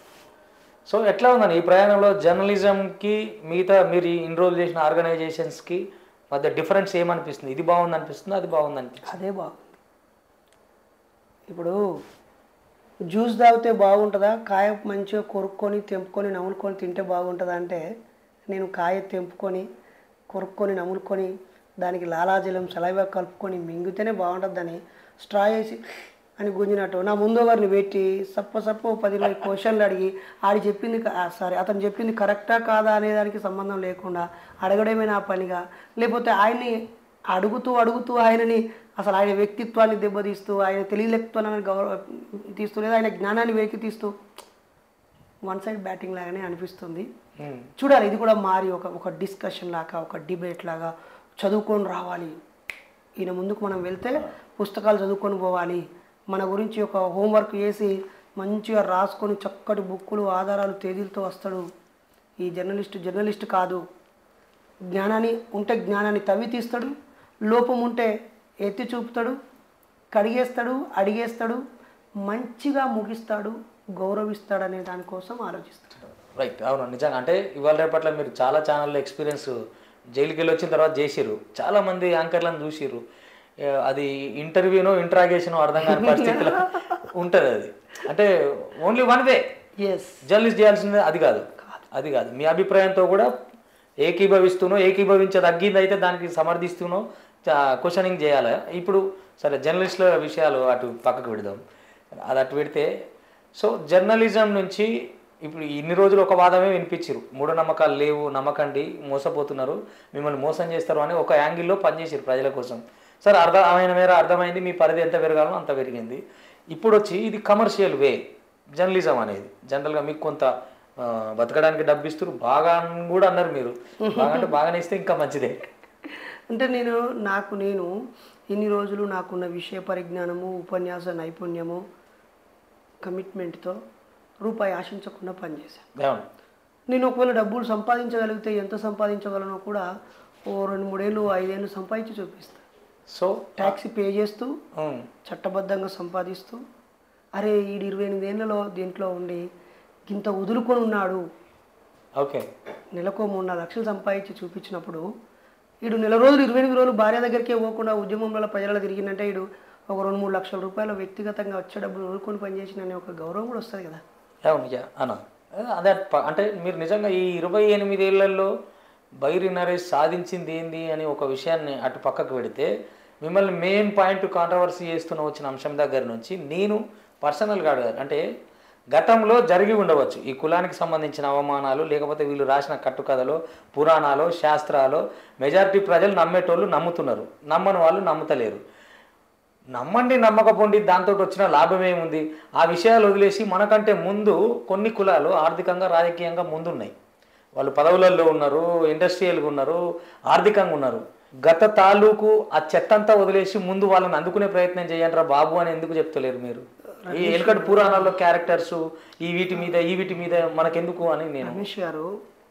సో ఎట్లా ఉందండి ఈ ప్రయాణంలో జర్నలిజంకి మిగతా మీరు ఇన్ని రోజులు చేసిన ఆర్గనైజేషన్స్కి మధ్య డిఫరెన్స్ ఏమనిపిస్తుంది ఇది బాగుంది అనిపిస్తుంది అది బాగుంది అనిపిస్తుంది అదే బాగుంది ఇప్పుడు జ్యూస్ తాగితే బాగుంటుందా కాయ మంచిగా కొరుక్కొని తెంపుకొని నములుకొని తింటే బాగుంటుందా అంటే నేను కాయ తెంపుకొని కొరుక్కొని నములుకొని దానికి లాలాజలం సలైవా కలుపుకొని మింగితేనే బాగుంటుందని స్ట్రా వేసి అని గుంజినట్టు నా ముందు వారిని పెట్టి సప్ప సప్ప ఓ పది ఇరవై క్వశ్చన్లు అడిగి ఆడి చెప్పింది సారీ అతను చెప్పింది కరెక్టా కాదా అనే దానికి సంబంధం లేకుండా అడగడమే నా పనిగా లేకపోతే ఆయన్ని అడుగుతూ అడుగుతూ ఆయనని అసలు ఆయన వ్యక్తిత్వాన్ని దెబ్బతీస్తూ ఆయన తెలియలేకపోతున్నాను గౌరవ తీస్తూ లేదా ఆయన జ్ఞానాన్ని వెలికి తీస్తూ వన్ సైడ్ బ్యాటింగ్ లాగానే అనిపిస్తుంది Hmm. చూడాలి ఇది కూడా మారి ఒక ఒక డిస్కషన్ లాగా ఒక డిబేట్ లాగా చదువుకొని రావాలి ఈయన ముందుకు మనం వెళ్తే పుస్తకాలు చదువుకొని పోవాలి మన గురించి ఒక హోంవర్క్ చేసి మంచిగా రాసుకొని చక్కటి బుక్కులు ఆధారాలు తేదీలతో వస్తాడు ఈ జర్నలిస్ట్ జర్నలిస్ట్ కాదు జ్ఞానాన్ని ఉంటే జ్ఞానాన్ని తవ్వి తీస్తాడు లోపం ఉంటే ఎత్తి చూపుతాడు కడిగేస్తాడు అడిగేస్తాడు మంచిగా ముగిస్తాడు గౌరవిస్తాడు అనే దానికోసం ఆలోచిస్తాడు రైట్ అవును నిజంగా అంటే ఇవాళ రేపట్ల మీరు చాలా ఛానల్లో ఎక్స్పీరియన్స్ జైలుకి వెళ్ళి వచ్చిన తర్వాత చేసిర్రు చాలా మంది యాంకర్లను చూసిర్రు ఏ, అది ఇంటర్వ్యూనో ఇంట్రాగేషనో అర్థం కాని పరిస్థితిలో ఉంటుంది అది అంటే only one way as journalist చేయాల్సింది అది కాదు అది కాదు మీ అభిప్రాయంతో కూడా ఏకీభవిస్తూనో ఏకీభవించే తగ్గింది అయితే దానికి సమర్థిస్తూనో క్వశ్చనింగ్ చేయాలి ఇప్పుడు సరే జర్నలిస్టుల విషయాలు అటు పక్కకు పెడదాం అది అటు పెడితే సో జర్నలిజం నుంచి ఇప్పుడు ఇన్ని రోజులు ఒక వాదమే వినిపించారు మూఢనమ్మకాలు లేవు నమ్మకండి మోసపోతున్నారు మిమ్మల్ని మోసం చేస్తారు అని ఒక యాంగిల్లో పనిచేసారు ప్రజల కోసం సరే అర్థమైన మేర అర్థమైంది మీ పరిధి ఎంత పెరగాలో అంత పెరిగింది ఇప్పుడు వచ్చి ఇది కమర్షియల్ వే జర్నలిజం అనేది జనరల్గా మీకు కొంత ఆ, బతకడానికి డబ్బు ఇస్తారు బాగా అని కూడా అన్నారు మీరు బాగా అంటే బాగానే ఇస్తే ఇంకా మంచిదే అంటే నేను నాకు నేను ఇన్ని రోజులు నాకున్న విషయ పరిజ్ఞానము ఉపన్యాస నైపుణ్యము కమిట్మెంట్తో రూపాయి ఆశించకుండా పనిచేశాను అవును నేను ఒకవేళ డబ్బులు సంపాదించగలిగితే ఎంత సంపాదించగలనో కూడా ఓ రెండు మూడేళ్ళు ఐదేళ్ళు సంపాదించి చూపిస్తాను సో ట్యాక్సీ పే చేస్తూ ఉమ్, చట్టబద్ధంగా సంపాదిస్తూ అరే ఈడు ఇరవై ఎనిమిదేళ్లలో దీంట్లో ఉండి ఇంత వదులుకొని ఉన్నాడు ఓకే నెలకు మూడు నాలుగు లక్షలు సంపాదించి చూపించినప్పుడు వీడు నెల రోజులు ఇరవై ఎనిమిది రోజులు భార్య దగ్గరికే పోకుండా ఉద్యమంలో ప్రజలలో తిరిగిందంటే వీడు ఒక రెండు మూడు లక్షల రూపాయలు వ్యక్తిగతంగా వచ్చే డబ్బులు వదులుకొని పనిచేసిన అనే ఒక గౌరవం కూడా వస్తుంది కదా అవును యా అన్న అదే ప- అంటే మీరు నిజంగా ఈ ఇరవై ఎనిమిదేళ్లలో బైరి నరేష్ సాధించింది ఏంది అని ఒక విషయాన్ని అటు పక్కకు పెడితే మిమ్మల్ని మెయిన్ పాయింట్ కాంట్రవర్సీ చేస్తున్న వచ్చిన అంశం దగ్గర నుంచి నేను పర్సనల్గా అడగాలి అంటే గతంలో జరిగి ఉండవచ్చు ఈ కులానికి సంబంధించిన అవమానాలు లేకపోతే వీళ్ళు రాసిన కట్టుకథలో పురాణాలు శాస్త్రాలు మెజారిటీ ప్రజలు నమ్మేటోళ్ళు నమ్ముతున్నారు నమ్మని వాళ్ళు నమ్ముతలేరు నమ్మండి నమ్మకపోండి దాంతో వచ్చిన లాభం ఏముంది ఆ విషయాలు వదిలేసి మనకంటే ముందు కొన్ని కులాలు ఆర్థికంగా రాజకీయంగా ముందున్నాయి వాళ్ళు పదవులలో ఉన్నారు ఇండస్ట్రియల్గా ఉన్నారు ఆర్థికంగా ఉన్నారు గత తాలూకు ఆ చెత్తంతా వదిలేసి ముందు వాళ్ళని అందుకునే ప్రయత్నం చేయండి రా బాబు అని ఎందుకు చెప్తలేరు మీరు ఈ ఎలుకటి పురాణాల్లో క్యారెక్టర్స్ ఈ వీటి మీద ఈ వీటి మీద మనకెందుకు అని నేను రమేష్ గారు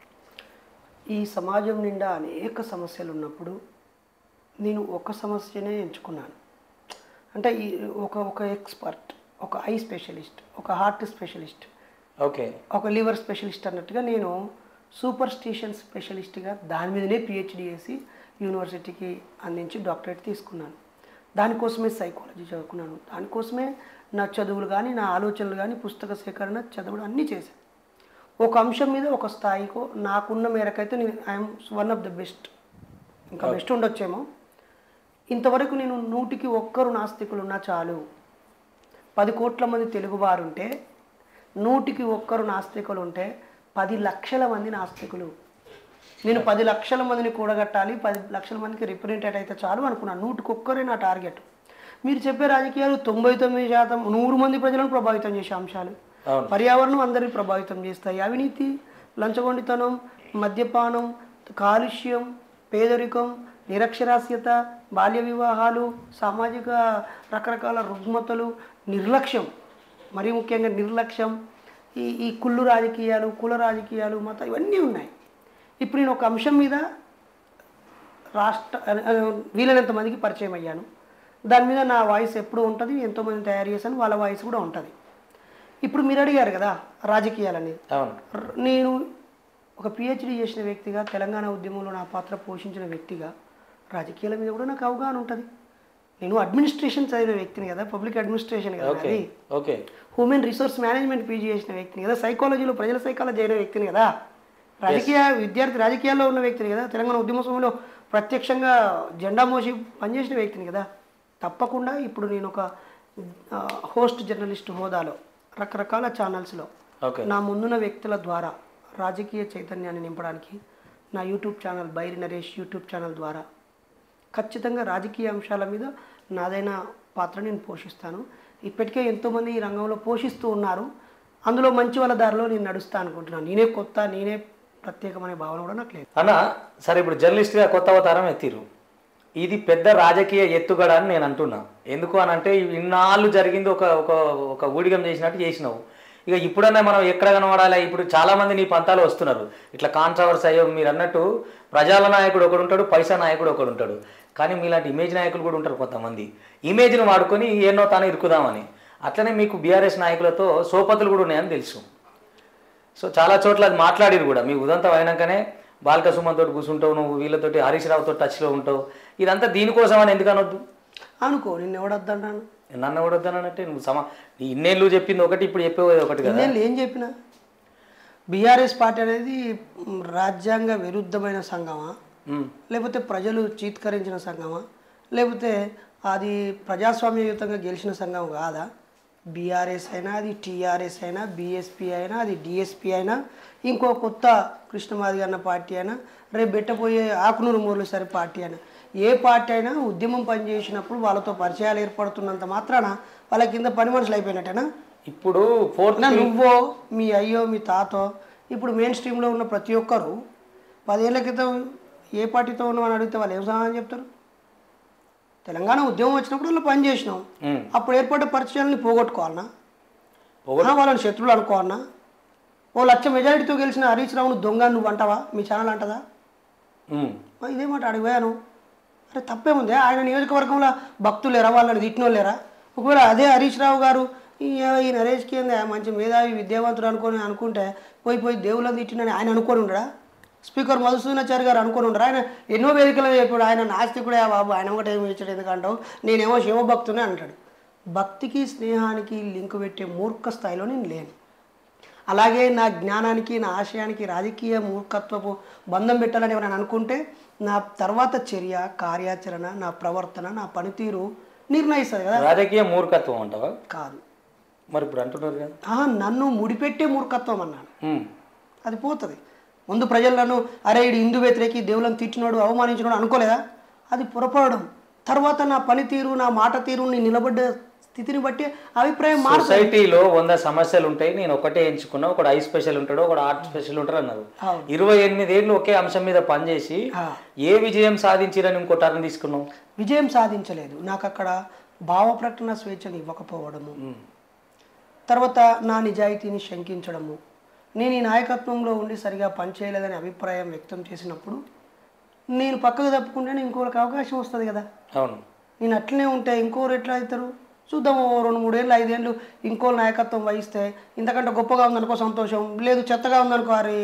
ఈ సమాజం నిండా అనేక సమస్యలు ఉన్నప్పుడు నేను ఒక సమస్యనే ఎంచుకున్నాను అంటే ఈ ఒక ఒక ఎక్స్పర్ట్ ఒక ఐ స్పెషలిస్ట్ ఒక హార్ట్ స్పెషలిస్ట్ ఓకే ఒక లివర్ స్పెషలిస్ట్ అన్నట్టుగా నేను సూపర్ స్టిషన్ స్పెషలిస్ట్గా దాని మీదనే పిహెచ్డి చేసి యూనివర్సిటీకి అందించి డాక్టరేట్ తీసుకున్నాను దానికోసమే సైకాలజీ చదువుకున్నాను దానికోసమే నా చదువులు కానీ నా ఆలోచనలు కానీ పుస్తక సేకరణ చదవడం అన్నీ చేశాను ఒక అంశం మీద ఒక స్థాయికో నాకున్న మేరకైతే నేను I'm one of the best ఇంకా బెస్ట్ ఉండొచ్చేమో ఇంతవరకు నేను నూటికి ఒక్కరు నాస్తికులు ఉన్నా చాలు పది కోట్ల మంది తెలుగువారుంటే నూటికి ఒక్కరు నాస్తికులు ఉంటే పది లక్షల మంది నాస్తికులు నేను పది లక్షల మందిని కూడగట్టాలి పది లక్షల మందికి రిప్రజెంటేట్ అయితే చాలు అనుకున్నాను నూటికి ఒక్కరే నా టార్గెట్ మీరు చెప్పే రాజకీయాలు తొంభై తొమ్మిది శాతం నూరు మంది ప్రజలను ప్రభావితం చేసే అంశాలు అవును పర్యావరణం అందరిని ప్రభావితం చేస్తాయి అవినీతి లంచగొండితనం మద్యపానం కాలుష్యం పేదరికం నిరక్షరాస్యత బాల్య వివాహాలు సామాజిక రకరకాల రుగ్మతలు నిర్లక్ష్యం మరీ ముఖ్యంగా నిర్లక్ష్యం ఈ ఈ కుళ్ళు రాజకీయాలు కుల రాజకీయాలు మత ఇవన్నీ ఉన్నాయి ఇప్పుడు నేను ఒక అంశం మీద రాష్ట్ర ఆ, వీలైనంత మందికి పరిచయం అయ్యాను దాని మీద నా వాయిస్ ఎప్పుడు ఉంటుంది ఎంతోమంది తయారు చేశాను వాళ్ళ వాయిస్ కూడా ఉంటుంది ఇప్పుడు మీరు అడిగారు కదా రాజకీయాలని అవును ర- నేను ఒక పిహెచ్డి చేసిన వ్యక్తిగా తెలంగాణ ఉద్యమంలో నా పాత్ర పోషించిన వ్యక్తిగా రాజకీయాల మీద కూడా నాకు అవగాహన ఉంటుంది నేను అడ్మినిస్ట్రేషన్ చదివిన వ్యక్తిని కదా పబ్లిక్ అడ్మినిస్ట్రేషన్ కదా ఓకే అది okay human resource management PG చేసిన వ్యక్తిని కదా సైకాలజీలో ప్రజల సైకాలజీ అయిన వ్యక్తిని కదా రాజకీయ విద్యార్థి రాజకీయాల్లో ఉన్న వ్యక్తిని కదా తెలంగాణ ఉద్యమ సమయంలో ప్రత్యక్షంగా జెండా మోసి పనిచేసిన వ్యక్తిని కదా తప్పకుండా ఇప్పుడు నేను ఒక ఆ, హోస్ట్ జర్నలిస్ట్ హోదాలో రకరకాల ఛానల్స్లో ఓకే నా ముందున్న వ్యక్తుల ద్వారా రాజకీయ చైతన్యాన్ని నింపడానికి నా YouTube channel Bairi Naresh YouTube channel ద్వారా ఖచ్చితంగా రాజకీయ అంశాల మీద నాదైన పాత్ర నేను పోషిస్తాను ఇప్పటికే ఎంతోమంది ఈ రంగంలో పోషిస్తూ ఉన్నారు అందులో మంచి వాళ్ళ దారిలో నేను నడుస్తా అనుకుంటున్నాను నేనే కొత్త నేనే ప్రత్యేకమనే భావన కూడా నాకు లేదు అన్న సరే ఇప్పుడు జర్నలిస్ట్గా కొత్త అవతారం ఎత్తిరు ఇది పెద్ద రాజకీయ ఎత్తుగడ అని నేను అంటున్నా ఎందుకు అని అంటే ఇన్నాళ్ళు జరిగింది ఒక ఒక ఒక ఊడిగం చేసినట్టు చేసినావు ఇక ఇప్పుడన్నా మనం ఎక్కడ కనబడాలి ఇప్పుడు చాలా మంది నీ పంతాలు వస్తున్నారు ఇట్లా కాంట్రవర్సీ అయ్యో మీరు అన్నట్టు ప్రజల నాయకుడు ఒకడు ఉంటాడు పైసా నాయకుడు ఒకడు ఉంటాడు కానీ మీలాంటి ఇమేజ్ నాయకులు కూడా ఉంటారు కొంతమంది ఇమేజ్ను వాడుకొని ఎన్నో తాను ఇరుకుదామని అట్లనే మీకు బీఆర్ఎస్ నాయకులతో సోపతులు కూడా ఉన్నాయని తెలుసు సో చాలా చోట్ల అది మాట్లాడిరు కూడా మీ ఉదంతం అయినాకనే బాలక సుమన్తో కూర్చుంటావు నువ్వు వీళ్ళతోటి హరీష్ రావుతో టచ్లో ఉంటావు ఇదంతా దీనికోసం అని ఎందుకు అనొద్దు అనుకో నిన్ను ఎవడొద్దన్నాను నన్ను కూడా వద్దనంటే నువ్వు సమా నీ ఇన్నేళ్ళు చెప్పింది ఒకటి ఇప్పుడు చెప్పేది ఒకటి కదా నేను ఏం చెప్పిన బీఆర్ఎస్ పార్టీ అనేది మ్, రాజ్యాంగ విరుద్ధమైన సంఘమా ఉమ్, లేకపోతే ప్రజలు చీత్కరించిన సంఘమా లేకపోతే అది ప్రజాస్వామ్యయుతంగా గెలిచిన సంఘం కాదా బీఆర్ఎస్ అయినా అది టీఆర్ఎస్ అయినా బీఎస్పీ అయినా అది డిఎస్పీ అయినా ఇంకో కొత్త కృష్ణమాది అన్న పార్టీ అయినా రేపు పెట్టబోయే ఆకునూరు మురళీసారి పార్టీ అయినా ఏ పార్టీ అయినా ఉద్యమం పనిచేసినప్పుడు వాళ్ళతో పరిచయాలు ఏర్పడుతున్నంత మాత్రాన వాళ్ళ కింద పని మనుషులు అయిపోయినట్టేనా ఇప్పుడు ఫోర్త్ నా నువ్వో మీ అయ్యో మీ తాతో ఇప్పుడు మెయిన్ స్ట్రీమ్లో ఉన్న ప్రతి ఒక్కరు పదేళ్ల క్రితం ఏ పార్టీతో ఉన్నామని అడిగితే వాళ్ళు ఏం సమాధానం చెప్తారు తెలంగాణ ఉద్యమం వచ్చినప్పుడు వాళ్ళు పని చేసినాం ఉమ్. అప్పుడు ఏర్పడ్డ పరిచయాలని పోగొట్టుకోవాలన్నా పోగొట్టు- ఆ, వాళ్ళని శత్రువులు అనుకోవన్నా ఓ లక్ష మెజారిటీతో గెలిచిన హరీష్ రావును దొంగ నువ్వు అంటావా మీ ఛానల్ అంటదా ఉమ్. మరి ఇదే మాట అడిగిపోయాను అరే తప్పేముంది ఆయన నియోజకవర్గంలో భక్తులు లేరా వాళ్ళని తిట్టిన లేరా ఒకవేళ అదే హరీష్ రావు గారు ఈ ఈ నరేష్కి ఏంది మంచి మేధావి విద్యావంతుడు అనుకొని అనుకుంటే పోయి పోయి దేవుళ్ళని తిట్టినని ఆయన అనుకొని ఉండరా స్పీకర్ మధుసూదనాచారి గారు అనుకొని ఉండరా ఆయన ఎన్నో వేదికలు చెప్పాడు ఆయన నాస్తికుడే బాబు ఆయన ఒకటి ఏమి ఇచ్చాడు ఎందుకంటావు నేనేమో శివభక్తునే అంటాడు భక్తికి స్నేహానికి లింక్ పెట్టే మూర్ఖ స్థాయిలో నేను లేను అలాగే నా జ్ఞానానికి నా ఆశయానికి రాజకీయ మూర్ఖత్వపు బంధం పెట్టాలని ఎవరైనా అనుకుంటే నా తర్వాత చర్య కార్యాచరణ నా ప్రవర్తన నా పనితీరు నిర్ణయిస్తుంది కదా రాజకీయ మూర్ఖత్వం అంటావా కాదు మరి ఇప్పుడు అంటున్నారు కదా ఆహా నన్ను ముడిపెట్టే మూర్ఖత్వం అన్నాను ఉమ్. అది పోతుంది ముందు ప్రజలు నన్ను అరే ఇడు హిందూ వ్యతిరేకి దేవులను తిట్టినోడు అవమానించినోడు అనుకోలేదా అది పొరపడడం తర్వాత నా పనితీరు నా మాట తీరు నేను నిలబడ్డ స్థితిని బట్టి అభిప్రాయం మారుతుంది సొసైటీలో వంద సమస్యలు ఉంటాయి నేను ఒకటే ఎంచుకున్నా ఒకడు ఐ స్పెషల్ ఉంటాడు ఒకడు ఆర్ట్ స్పెషల్ ఉంటాడు అన్నారు అవును. ఇరవై ఎనిమిది ఏళ్ళు ఒకే అంశం మీద పనిచేసి ఆ. ఏ విజయం సాధించిరని ఇంకో టర్న్ తీసుకున్నావు విజయం సాధించలేదు నాకు అక్కడ భావ ప్రకటన స్వేచ్ఛను ఇవ్వకపోవడము తర్వాత నా నిజాయితీని శంకించడము నేను ఈ నాయకత్వంలో ఉండి సరిగా పనిచేయలేదని అభిప్రాయం వ్యక్తం చేసినప్పుడు నేను పక్కకు తప్పుకుంటే ఇంకోరికి అవకాశం వస్తుంది కదా అవును నేను అట్లనే ఉంటే ఇంకోరు ఎట్లా అవుతారు చూద్దాం ఓ రెండు మూడేళ్ళు ఐదేళ్ళు ఇంకో నాయకత్వం వహిస్తే ఇంతకంటే గొప్పగా ఉందనుకో సంతోషం లేదు చెత్తగా ఉందనుకో అరే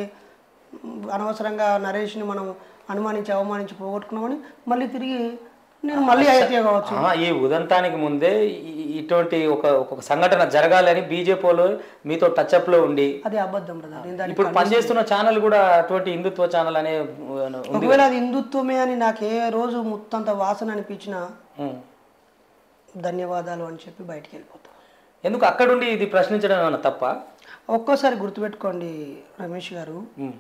అనవసరంగా నరేష్ని మనం అనుమానించి అవమానించి పోగొట్టుకున్నామని మళ్ళీ తిరిగి నేను మళ్ళీ అయితే కావచ్చు ఆ, ఈ ఉదంతానికి ముందే ఈ- ఇటువంటి ఒక ఒక సంఘటన జరగాలని బీజేపీ వాళ్ళు మీతో టచ్అప్ లో ఉండి అది అబద్ధం బ్రదర్ నేను దాన్ని ఇప్పుడు పనిచేస్తున్న ఛానల్ కూడా అటువంటి హిందుత్వ ఛానల్ అనే ఉంది ఒకవేళ అది హిందుత్వమే అని నాకు ఏ రోజు ముత్తంత వాసన అనిపించినా ఉమ్. ధన్యవాదాలు అని చెప్పి బయటికి వెళ్ళిపోతాను ఎందుకు అక్కడుండి ఇది ప్రశ్నించడం ఏమన్నా తప్ప ఒక్కోసారి గుర్తుపెట్టుకోండి రమేష్ గారు ఉమ్.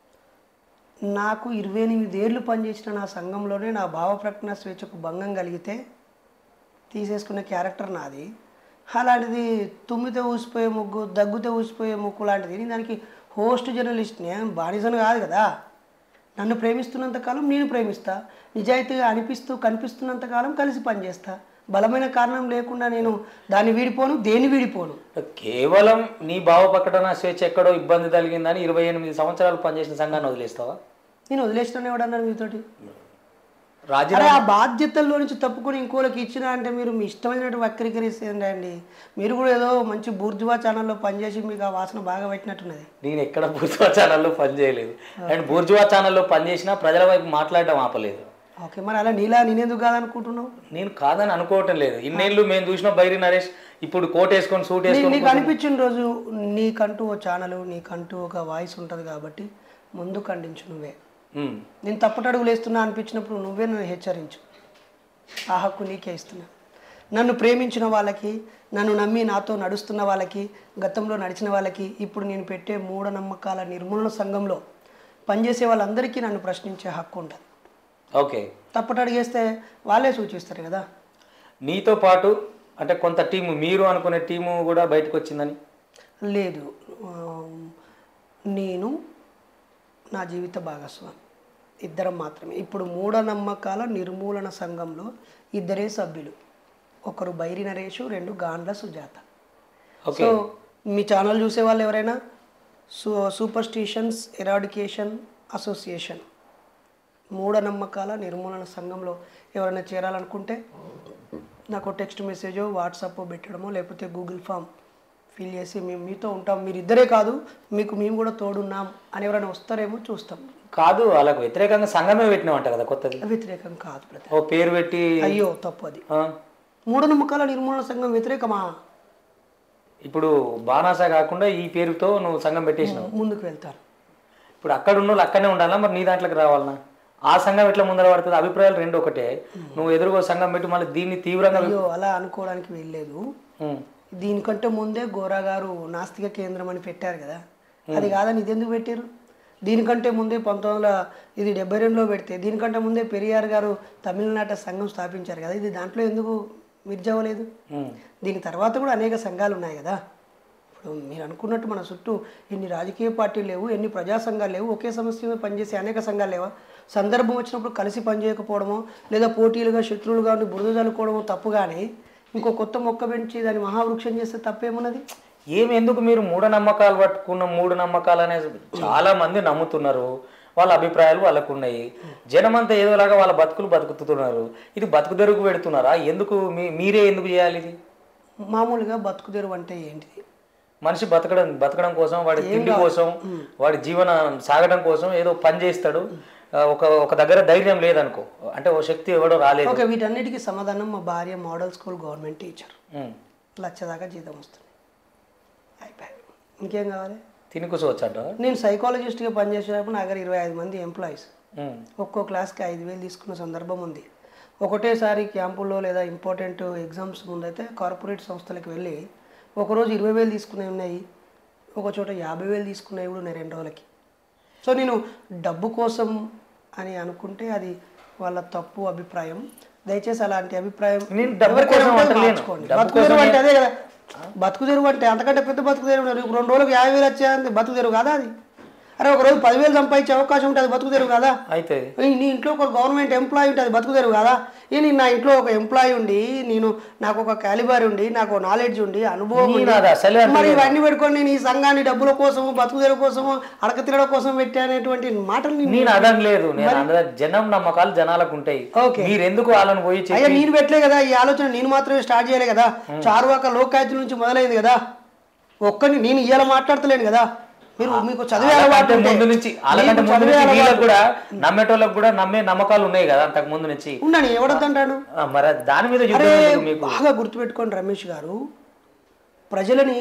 నాకు ఇరవై ఎనిమిది ఏళ్ళు పనిచేసిన నా సంఘంలోనే నా భావ ప్రకటన స్వేచ్ఛకు భంగం కలిగితే తీసేసుకునే క్యారెక్టర్ నాది అలాంటిది తుమ్మితే ఊసిపోయే ముగ్గు దగ్గుతే ఊసిపోయే ముగ్గు లాంటిది నేను దానికి హోస్ట్ జర్నలిస్ట్ని బానిసను కాదు కదా నన్ను ప్రేమిస్తున్నంత కాలం నేను ప్రేమిస్తా నిజాయితీగా అనిపిస్తూ కనిపిస్తున్నంత కాలం కలిసి పనిచేస్తా బలమైన కారణం లేకుండా నేను దాన్ని వీడిపోను దేన్ని వీడిపోను కేవలం నీ భావ ప్రకటన స్వేచ్ఛ ఎక్కడో ఇబ్బంది కలిగిందని ఇరవై ఎనిమిది సంవత్సరాలు పనిచేసిన సంఘాన్ని వదిలేస్తావా నేను వదిలేసిన ఎవడన్నాను మీతోటి రాజీనామా అరే ఆ బాధ్యతల్లో నుంచి తప్పుకొని ఇంకోళ్ళకి ఇచ్చిన అంటే మీరు మీ ఇష్టమైనట్టు వక్రీకరిస్తుంది అండి మీరు కూడా ఏదో మంచి బూర్జువా ఛానల్లో పనిచేసి మీకు ఆ వాసన బాగా పెట్టినట్టున్నది నేను ఎక్కడ బూర్జువా ఛానల్లో పనిచేయలేదు అండ్ బూర్జువా ఛానల్లో పనిచేసినా ప్రజల వైపు మాట్లాడడం ఆపలేదు ఓకే మరి అలా నీలా నేనెందుకు కాదనుకుంటున్నావు నేను కాదని అనుకోవటం లేదు ఇన్నేళ్ళు మేము చూసిన బైరి నరేష్ ఇప్పుడు కోట్ వేసుకొని సూట్ నీ- వేసుకొని నీకు అనిపించిన రోజు నీకంటూ ఓ ఛానల్ నీకంటూ ఒక వాయిస్ ఉంటుంది కాబట్టి ముందు ఖండించు నువ్వే ఉమ్. నేను తప్పటడుగులు వేస్తున్నా అనిపించినప్పుడు నువ్వే నన్ను హెచ్చరించు ఆ హక్కు నీకే ఇస్తున్నా నన్ను ప్రేమించిన వాళ్ళకి నన్ను నమ్మి నాతో నడుస్తున్న వాళ్ళకి గతంలో నడిచిన వాళ్ళకి ఇప్పుడు నేను పెట్టే మూఢనమ్మకాల నిర్మూలన సంఘంలో పనిచేసే వాళ్ళందరికీ నన్ను ప్రశ్నించే హక్కు ఉంటుంది ఓకే తప్పటడుగేస్తే వాళ్ళే సూచిస్తారు కదా నీతో పాటు అంటే కొంత టీము మీరు అనుకునే టీము కూడా బయటకు వచ్చిందని లేదు ఆ, నేను నా జీవిత భాగస్వామి ఇద్దరం మాత్రమే ఇప్పుడు మూఢనమ్మకాల నిర్మూలన సంఘంలో ఇద్దరే సభ్యులు ఒకరు బైరి నరేషు రెండు గాండ్ల సుజాత ఓకే సో మీ ఛానల్ చూసే వాళ్ళు ఎవరైనా సూ సూపర్ స్టిషన్స్ ఎరాడికేషన్ అసోసియేషన్ మూఢనమ్మకాల నిర్మూలన సంఘంలో ఎవరైనా చేరాలనుకుంటే నాకు టెక్స్ట్ మెసేజో వాట్సాప్ పెట్టడమో లేకపోతే గూగుల్ ఫామ్ ఫిల్ చేసి మేము మీతో ఉంటాం మీరు ఇద్దరే కాదు మీకు మేము కూడా తోడున్నాం అని ఎవరైనా వస్తారేమో చూస్తాం కాదు వాళ్ళకు వ్యతిరేకంగా సంఘమే పెట్టినామంట కదా కొత్తది వ్యతిరేకం కాదు బ్రదర్ ఓ పేరు పెట్టి అయ్యో తప్పు అది ఆ, మూఢనమ్మకాల నిర్మూలన సంఘం వ్యతిరేకమా ఇప్పుడు బాణాస కాకుండా ఈ పేరుతో నువ్వు సంఘం పెట్టేసినావు ముందుకు వెళ్తారు ఇప్పుడు అక్కడ ఉన్న వాళ్ళు అక్కడనే ఉండాలా మరి నీ దాంట్లోకి రావాలనా ఆ సంఘం ఎట్లా ముందర పడుతుంది అభిప్రాయాలు రెండు ఒకటే నువ్వు ఎదురుగో సంఘం పెట్టి మళ్ళీ దీన్ని తీవ్రంగా అయ్యో అలా అనుకోవడానికి వెళ్ళలేదు ఉమ్, దీనికంటే ముందే గోరా గారు నాస్తిక కేంద్రం అని పెట్టారు కదా అది కాదని ఇది ఎందుకు పెట్టారు దీనికంటే ముందే పంతొమ్మిది వందల ఇది డెబ్బై రెండులో పెడితే దీనికంటే ముందే పెరియార్ గారు తమిళనాట సంఘం స్థాపించారు కదా ఇది దాంట్లో ఎందుకు మిర్జవ్వలేదు ఉమ్. దీని తర్వాత కూడా అనేక సంఘాలు ఉన్నాయి కదా ఇప్పుడు మీరు అనుకున్నట్టు మన చుట్టూ ఎన్ని రాజకీయ పార్టీలు లేవు ఎన్ని ప్రజా సంఘాలు లేవు ఒకే సమస్య మీద పనిచేసే అనేక సంఘాలు లేవా సందర్భం వచ్చినప్పుడు కలిసి పనిచేయకపోవడమో లేదా పోటీలుగా శత్రువులుగా ఉండి బురద చల్లుకోవడమో తప్పు కానీ ఇంకో కొత్త మొక్క పెంచి దాన్ని మహావృక్షం చేస్తే తప్పేమున్నది ఏమి ఎందుకు మీరు మూఢనమ్మకాలు పట్టుకున్న మూఢనమ్మకాలు అనేది చాలా మంది నమ్ముతున్నారు వాళ్ళ అభిప్రాయాలు వాళ్ళకు ఉన్నాయి జనమంతా ఏదోలాగా వాళ్ళ బతుకులు బతుకుతున్నారు ఇది బతుకు తెరుగు పెడుతున్నారా ఎందుకు మీ మీరే ఎందుకు చేయాలి ఇది మామూలుగా బతుకు తెరువు అంటే ఏంటిది మనిషి బతకడం బతకడం కోసం వాడి తిండి కోసం వాడి జీవన సాగడం కోసం ఏదో పని చేస్తాడు ఆ, ఒక ఒక దగ్గర ధైర్యం లేదనుకో అంటే ఓ శక్తి ఎవడో రాలేదు ఓకే వీటన్నిటికీ సమాధానం మా భార్య model school government teacher um. Lakh దాకా జీతం వస్తుంది అయిపోయి ఇంకేం కావాలి తిని కూర్చోవచ్చంట నేను సైకాలజిస్ట్గా పనిచేసేటప్పుడు నా దగ్గర ఇరవై ఐదు మంది ఎంప్లాయీస్ ఒక్కో క్లాస్కి ఐదు వేలు తీసుకున్న సందర్భం ఉంది ఒకటేసారి క్యాంపుల్లో లేదా ఇంపార్టెంట్ ఎగ్జామ్స్ ముందైతే కార్పొరేట్ సంస్థలకు వెళ్ళి ఒకరోజు ఇరవై వేలు తీసుకునేవి ఉన్నాయి ఒక చోట యాభై వేలు తీసుకునేవి కూడా ఉన్నాయి రెండు రోజులకి సో నేను డబ్బు కోసం అని అనుకుంటే అది వాళ్ళ తప్పు అభిప్రాయం దయచేసి అలాంటి అభిప్రాయం నేను డబ్బు ఎవరికైనా కోసం ఉంటే అంటలేను. మార్చుకోండి. డబ్బు బతుకు తెరువు అంటే అదే కదా బతుకు తెరువు అంటే అంతకంటే పెద్ద బతుకు తెరువు ఉన్నది. రెండు రోజులకు యాభై వేలు వచ్చేది బతుకు తెరువు కాదా అది అరే ఒక రోజు పదివేలు సంపాదించే అవకాశం ఉంటుంది బతుకు తెరువు కదా అయితే ఈ నీ ఇంట్లో ఒక గవర్నమెంట్ ఎంప్లాయీ ఉంటుంది బతుకు తెరువు కదా ఈ నేను నా ఇంట్లో ఒక ఎంప్లాయీ ఉండి నేను నాకు ఒక క్యాలిబర్ ఉండి నాకు నాలెడ్జ్ ఉండి అనుభవం నేను ఉండి, అది అసలే మరి ఇవన్నీ పెట్టుకొని నేను ఈ సంఘాన్ని డబ్బుల కోసము బతుకు తెరువు కోసము అడక తిరగడం కోసం పెట్టానేటువంటి మాటలు నీ- నేను అదం లేదు నేను అన్న జనం నమ్మకాలు జనాలకు ఉంటాయి ఓకే. మీరు ఎందుకు వాళ్ళని పోయి చెప్పి అయ్యా నేను పెట్టలే కదా ఈ ఆలోచన నేను మాత్రమే స్టార్ట్ చేయలే కదా చారువాక లోకాయతుల నుంచి మొదలైంది కదా ఒక్కని నేను ఇవాళ మాట్లాడతలేను కదా మీరు మీకు చదివే అలవాటు వాళ్ళకంటే ఉంటే, ముందు నుంచి వాళ్ళకంటే మీకు ముందు చదివే నుంచి అలవాటు వీళ్ళకి కూడా నమ్మేటోళ్ళకి కూడా నమ్మే నమ్మకాలు ఉన్నాయి కదా అంతకు ముందు నుంచి ఉండని ఎవడొద్దంటాడు ఆ, మరి అది దాని మీద యుద్ధం అరే ఎందుకు మీకు బాగా గుర్తుపెట్టుకోండి రమేష్ గారు ప్రజలని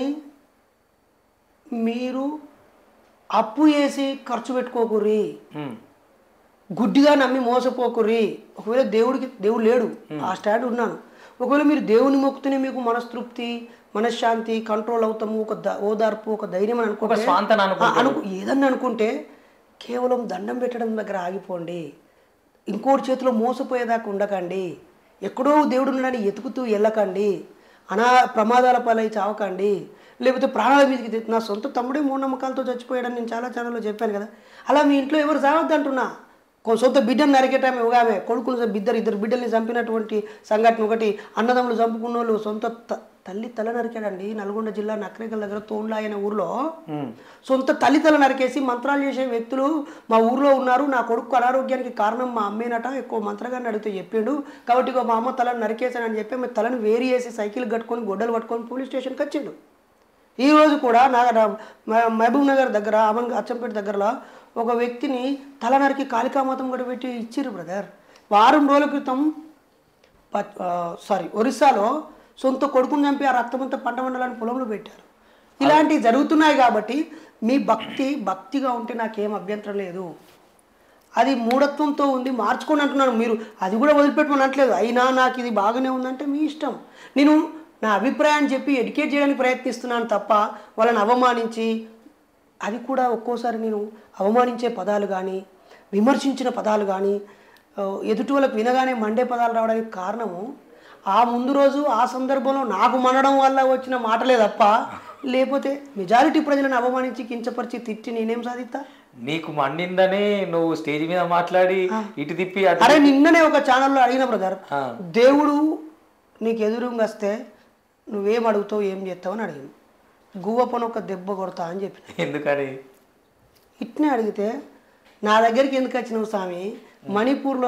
మీరు అప్పు వేసి ఖర్చు పెట్టుకోకుర్రి ఉమ్. గుడ్డిగా నమ్మి మోసపోకుర్రి ఒకవేళ దేవుడికి దేవుడు లేడు ఆ స్టాండ్ ఉన్నాను ఒకవేళ మీరు దేవుని మొక్కుతూనే మీకు మనస్తృప్తి మనశ్శాంతి కంట్రోల్ అవుతాము ఒక ద- ఓదార్పు ఒక ధైర్యం అని ఒక అనుకుంటే స్వాంతన అనుకో ఆ, అను ఏదన్నా అనుకుంటే కేవలం దండం పెట్టడం దగ్గర ఆగిపోండి ఇంకోటి చేతిలో మోసపోయేదాకా ఉండకండి ఎక్కడో దేవుడు ఉన్నాడని ఎతుకుతూ వెళ్ళకండి అనా ప్రమాదాల పాలై చావకండి లేకపోతే ప్రాణాల మీదకి తె- నా సొంత తమ్ముడే మూఢనమ్మకాలతో చచ్చిపోయాడని నేను చాలా ఛానల్లో చెప్పాను కదా అలా మీ ఇంట్లో ఎవరు చావద్దు అంటున్నా కొ- సొంత బిడ్డను నరికేటామె ఒగామె కొడుకులు బిద్దరు ఇద్దరు బిడ్డల్ని చంపినటువంటి సంఘటన ఒకటి అన్నదమ్ములు చంపుకున్న వాళ్ళు సొంత త- తల్లి తల నరికాడండి నల్గొండ జిల్లా నక్రేకల్ దగ్గర తోండ్లా అయిన ఊర్లో ఉమ్. సొంత తల్లి తల నరికేసి మంత్రాలు చేసే వ్యక్తులు మా ఊర్లో ఉన్నారు నా కొడుకు అనారోగ్యానికి కారణం మా అమ్మేనట ఎక్కువ మంత్రగారిని అడిగితే చెప్పిండు కాబట్టి ఇగో మా అమ్మ తలను నరికేశానని చెప్పి ఆమె తలను వేరు చేసి సైకిల్ కట్టుకొని గొడ్డలు పట్టుకొని పోలీస్ స్టేషన్కి వచ్చిండు ఈ రోజు కూడా నా నా- మ- మహబూబ్ నగర్ దగ్గర అమన్ అచ్చంపేట దగ్గరలో ఒక వ్యక్తిని తల నరికి కాళికామాతం కూడా పెట్టి ఇచ్చిర్రు బ్రదర్ వారం రోజుల క్రితం ప- ఆ, సారీ ఒరిస్సాలో సొంత కొడుకుని చంపి ఆ రక్తమంతా పంట మండలాన్ని పొలంలో పెట్టారు ఇలాంటివి జరుగుతున్నాయి కాబట్టి మీ భక్తి భక్తిగా ఉంటే నాకేం అభ్యంతరం లేదు అది మూఢత్వంతో ఉంది మార్చుకొని అంటున్నాను మీరు అది కూడా వదిలిపెట్టమని అనట్లేదు అయినా నాకు ఇది బాగానే ఉందంటే మీ ఇష్టం నేను నా అభిప్రాయాన్ని చెప్పి ఎడ్యుకేట్ చేయడానికి ప్రయత్నిస్తున్నాను తప్ప వాళ్ళని అవమానించి అది కూడా ఒక్కోసారి నేను అవమానించే పదాలు కానీ విమర్శించిన పదాలు కానీ ఆ, ఎదుటి వాళ్ళకి వినగానే మండే పదాలు రావడానికి కారణము ఆ ముందు రోజు ఆ సందర్భంలో నాకు మనడం వల్ల వచ్చిన మాటలే తప్ప లేకపోతే మెజారిటీ ప్రజలను అవమానించి కించపరిచి తిట్టి నేనేం సాధిస్తా నీకు మండిందని నువ్వు స్టేజ్ మీద మాట్లాడి ఇటు తిప్పి అటు అరే నిన్ననే ఒక ఛానల్లో అడిగిన బ్రదర్ ఆ. దేవుడు నీకు ఎదురుగా వస్తే నువ్వేం అడుగుతావు ఏం చేస్తావు అని అడిగింది గువ్వ పని ఒక దెబ్బ కొడతా అని చెప్పిన ఎందుకని ఇట్నే అడిగితే నా దగ్గరికి ఎందుకు వచ్చినావు స్వామి మణిపూర్లో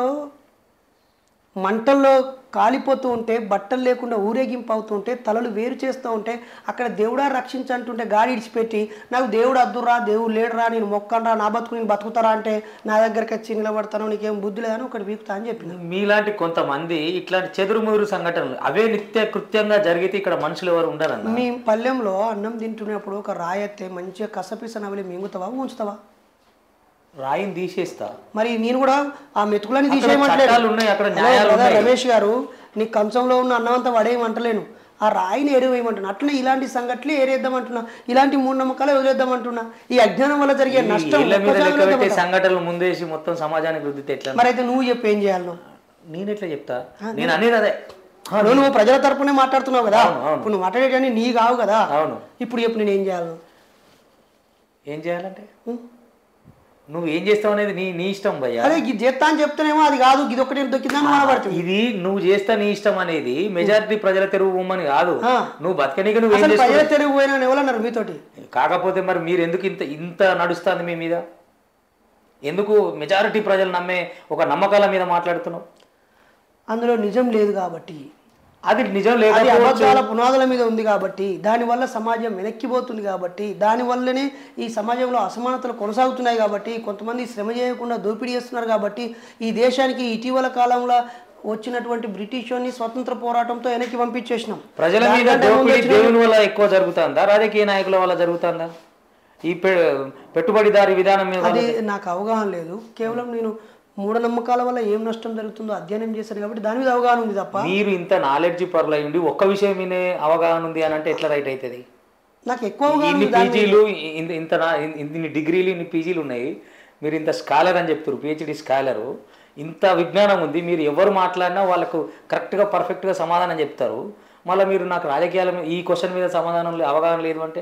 మంటల్లో కాలిపోతూ ఉంటే బట్టలు లేకుండా ఊరేగింపు అవుతుంటే తలలు వేరు చేస్తూ ఉంటే అక్కడ దేవుడా రక్షించంటుంటే గాడి ఇడిచిపెట్టి నాకు దేవుడు అద్దురా దేవుడు లేడురా నేను మొక్కనరా నా బతుకు నేను బతుకుతారా అంటే నా దగ్గరికి వచ్చి నిలబడతాను నీకేం బుద్ధి లేదని ఒకటి వీకుతా అని చెప్పిన మీలాంటి కొంతమంది ఇట్లాంటి చెదురుముదురు సంఘటనలు అవే నిత్య కృత్యంగా జరిగితే ఇక్కడ మనుషులు ఎవరు ఉండరన్న మీ పల్లెంలో అన్నం తింటున్నప్పుడు ఒక రాయత్తే మంచిగా కసపిస నవలి మింగుతావా ఉంచుతావా రాయిని తీసేస్తా మరి నేను కూడా ఆ మెతుకులని చట్టాలు తీసేయమంటలేదు ఉన్నాయి, అక్కడ హలో, న్యాయాలు బ్రదర్ ఉన్నాయి. రమేష్ గారు నీ కంచంలో ఉన్న అన్నం అంతా వడేయమంటలేను ఆ రాయిని ఎరువేయమంటున్నా అట్లనే ఇలాంటి సంఘటనలు ఏరేద్దామంటున్నా ఇలాంటి మూఢనమ్మకాలు వదిలేద్దామంటున్నా ఈ అజ్ఞానం వల్ల జరిగే నష్టం ఇళ్ళ మీద ఒక్కసారి లెక్క పెట్టే వదిలేద్దామంటా. సంఘటనలు ముందేసి మొత్తం సమాజానికి రుద్దితే ఎట్లా మరి అయితే నువ్వు చెప్పు ఏం చేయాలి నువ్వు? నేను ఎట్లా చెప్తా నేను అనేది అదే నువ్వు నువ్వు ప్రజల తరపునే మాట్లాడుతున్నావు కదా అవును, అవును. ఇప్పుడు నువ్వు మాట్లాడేటని నీ కావు కదా అవును ఇప్పుడు చెప్పు నేను ఏం చేయాలి ఏం చేయాలంటే నువ్వు ఏం చేస్తావు అనేది నీ నీ ఇష్టం భయ్యా అదే ఇది చేస్తా అని చెప్తేనేమో అది కాదు ఇది ఒకటి దొక్కిందని మాట్లాడుతుంది ఇది నువ్వు చేస్తా నీ ఇష్టం అనేది మెజారిటీ ప్రజల తెరువు బొమ్మని కాదు ఆ. నువ్వు బతకనీకి నువ్వు ఏం అసలు చేస్తావు ప్రజల తెరుగు పోయినా ఎవరన్నారు మీతోటి కాకపోతే మరి మీరు ఎందుకు ఇంత ఇంత నడుస్తుంది మీ మీద ఎందుకు మెజారిటీ ప్రజలు నమ్మే ఒక నమ్మకాల మీద మాట్లాడుతున్నావు అందులో నిజం లేదు కాబట్టి అది నిజం అది లేకపోవచ్చు అబద్ధాల పునాదుల మీద ఉంది కాబట్టి దానివల్ల సమాజం వెనక్కిపోతుంది కాబట్టి దానివల్లనే ఈ సమాజంలో అసమానతలు కొనసాగుతున్నాయి కాబట్టి కొంతమంది శ్రమ చేయకుండా దోపిడీ చేస్తున్నారు కాబట్టి ఈ దేశానికి ఇటీవల కాలంలో వచ్చినటువంటి బ్రిటిష్ వారిని స్వతంత్ర పోరాటంతో వెనక్కి పంపించేసినాం ప్రజల మీద దానికంటే ముందు దోపిడీ వచ్చిన- దేవుని వల్ల ఎక్కువ జరుగుతుందా రాజకీయ నాయకుల వల్ల జరుగుతుందా ఈ పె- పెట్టుబడిదారి విధానం మీద అది నాకు అవగాహన లేదు కేవలం నేను మూఢనమ్మకాల వల్ల ఏం నష్టం జరుగుతుందో అధ్యయనం చేశాను కాబట్టి దాని మీద అవగాహన ఉంది తప్ప మీరు ఇంత నాలెడ్జ్ పరులై ఉండి ఒక్క విషయం మీదే అవగాహన ఉంది అని అంటే ఎట్లా రైట్ అవుతుంది నాకు ఎక్కువ అవగాహన ఇన్ని ఉంది దాని మీద. పీజీలు ఇంత ఇంత నా- ఇన్ని డిగ్రీలు ఇన్ని పీజీలు ఉన్నాయి మీరు ఇంత స్కాలర్ అని చెప్తారు పిహెచ్డి స్కాలరు ఇంత విజ్ఞానం ఉంది మీరు ఎవరు మాట్లాడినా వాళ్ళకు కరెక్ట్గా పర్ఫెక్ట్గా సమాధానం చెప్తారు మళ్ళీ మీరు నాకు రాజకీయాల మీద ఈ క్వశ్చన్ మీద సమాధానం లే- అవగాహన లేదు అంటే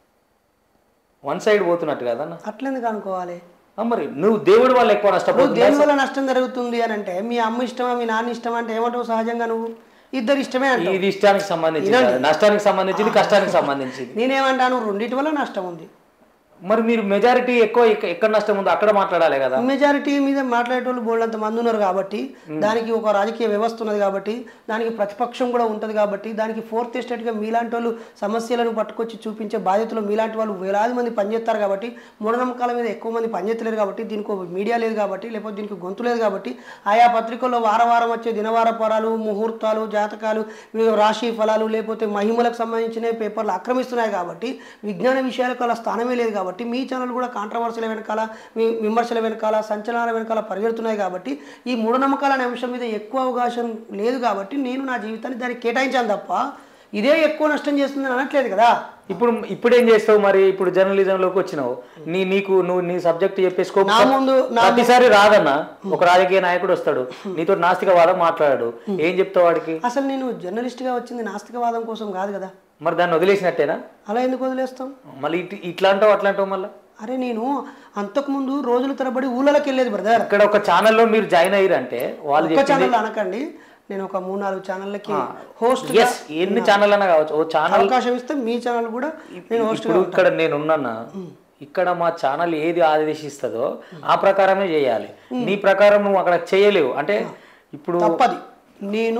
వన్ సైడ్ పోతున్నట్టు కదన్న అట్లెందుకు అనుకోవాలి ఆ మరి నువ్వు దేవుడి వల్ల ఎక్కువ ఇప్పుడు నష్టపోతుంది దేని వల్ల నష్టం జరుగుతుంది అని అంటే మీ అమ్మ ఇష్టమా మీ నాన్న ఇష్టమా అంటే ఏమంటావు సహజంగా నువ్వు ఇద్దరు ఇష్టమే అంటావు ఇది ఇష్టానికి సంబంధించింది కాదు. నష్టానికి సంబంధించింది కష్టానికి సంబంధించింది నేనేమంటాను రెండింటి వల్ల నష్టం ఉంది మరి మీరు మెజారిటీ ఎక్కువ ఎక్క- ఎక్కడ నష్టం ఉందో అక్కడ మాట్లాడాలి కదా మెజారిటీ మీద మాట్లాడేటోళ్ళు బోల్డంత మంది ఉన్నారు కాబట్టి దానికి ఒక రాజకీయ వ్యవస్థ ఉన్నది కాబట్టి దానికి ప్రతిపక్షం కూడా ఉంటుంది కాబట్టి దానికి ఫోర్త్ ఎస్టేట్గా మీలాంటి వాళ్ళు సమస్యలను పట్టుకొచ్చి చూపించే బాధ్యతలు మీలాంటి వాళ్ళు వేలాది మంది పనిచేస్తారు కాబట్టి మూఢనమ్మకాల మీద ఎక్కువ మంది పనిచేస్తలేరు కాబట్టి దీనికి ఒక మీడియా లేదు కాబట్టి లేకపోతే దీనికి గొంతు లేదు కాబట్టి ఆయా పత్రికల్లో వార వారం వచ్చే దినవార పరాలు ముహూర్తాలు జాతకాలు వివిధ రాశి ఫలాలు లేకపోతే మహిమలకు సంబంధించిన పేపర్లు ఆక్రమిస్తున్నాయి కాబట్టి విజ్ఞాన విషయాలకు అలా స్థానమే లేదు కాబట్టి మీ ఛానల్ కూడా కాంట్రవర్సీల వెనకాల వి- విమర్శల వెనకాల సంచలనాల వెనకాల పరిగెడుతున్నాయి కాబట్టి ఈ మూఢనమ్మకాల అనే అంశం మీద ఎక్కువ అవకాశం లేదు కాబట్టి నేను నా జీవితాన్ని దానికి కేటాయించాను తప్ప ఇదే ఎక్కువ నష్టం చేస్తుందని అనట్లేదు కదా ఇప్పుడు ఇప్పుడు ఏం చేస్తావు మరి ఇప్పుడు జర్నలిజంలోకి వచ్చినావు నీ నీకు నువ్వు నీ సబ్జెక్ట్ చెప్పేసుకో నా ముందు నా ప్రతిసారి రాదన్న ఒక రాజకీయ నాయకుడు వస్తాడు నీతో నాస్తికవాదం మాట్లాడాడు ఏం చెప్తావు వాడికి అసలు నేను జర్నలిస్ట్గా వచ్చింది నాస్తికవాదం కోసం కాదు కదా మరి దాన్ని వదిలేసినట్టేనా అలా ఎందుకు వదిలేస్తాం మళ్ళీ ఇట్ ఇట్లా అంటావు అట్లా అంటావు మళ్ళీ అరే నేను అంతకుముందు రోజుల తరబడి ఊళ్ళకి వెళ్ళేది బ్రదర్ ఇక్కడ ఒక ఛానల్లో మీరు జాయిన్ అయ్యారంటే వాళ్ళు ఒక్క ఛానల్ అనకండి నేను ఒక మూడు నాలుగు ఛానళ్ళకి హోస్ట్ ఎస్ ఎన్ని ఛానల్ అన్నా కావచ్చు ఓ ఛానల్ అవకాశం ఇస్తే మీ ఛానల్ కూడా నేను హోస్ట్ ఇప్పుడు ఇక్కడ నేను ఉన్నానా ఇక్కడ మా ఛానల్ ఏది ఆదేశిస్తుందో ఆ ప్రకారమే చేయాలి నీ ప్రకారం నువ్వు అక్కడ చేయలేవు అంటే ఇప్పుడు తప్పది నేను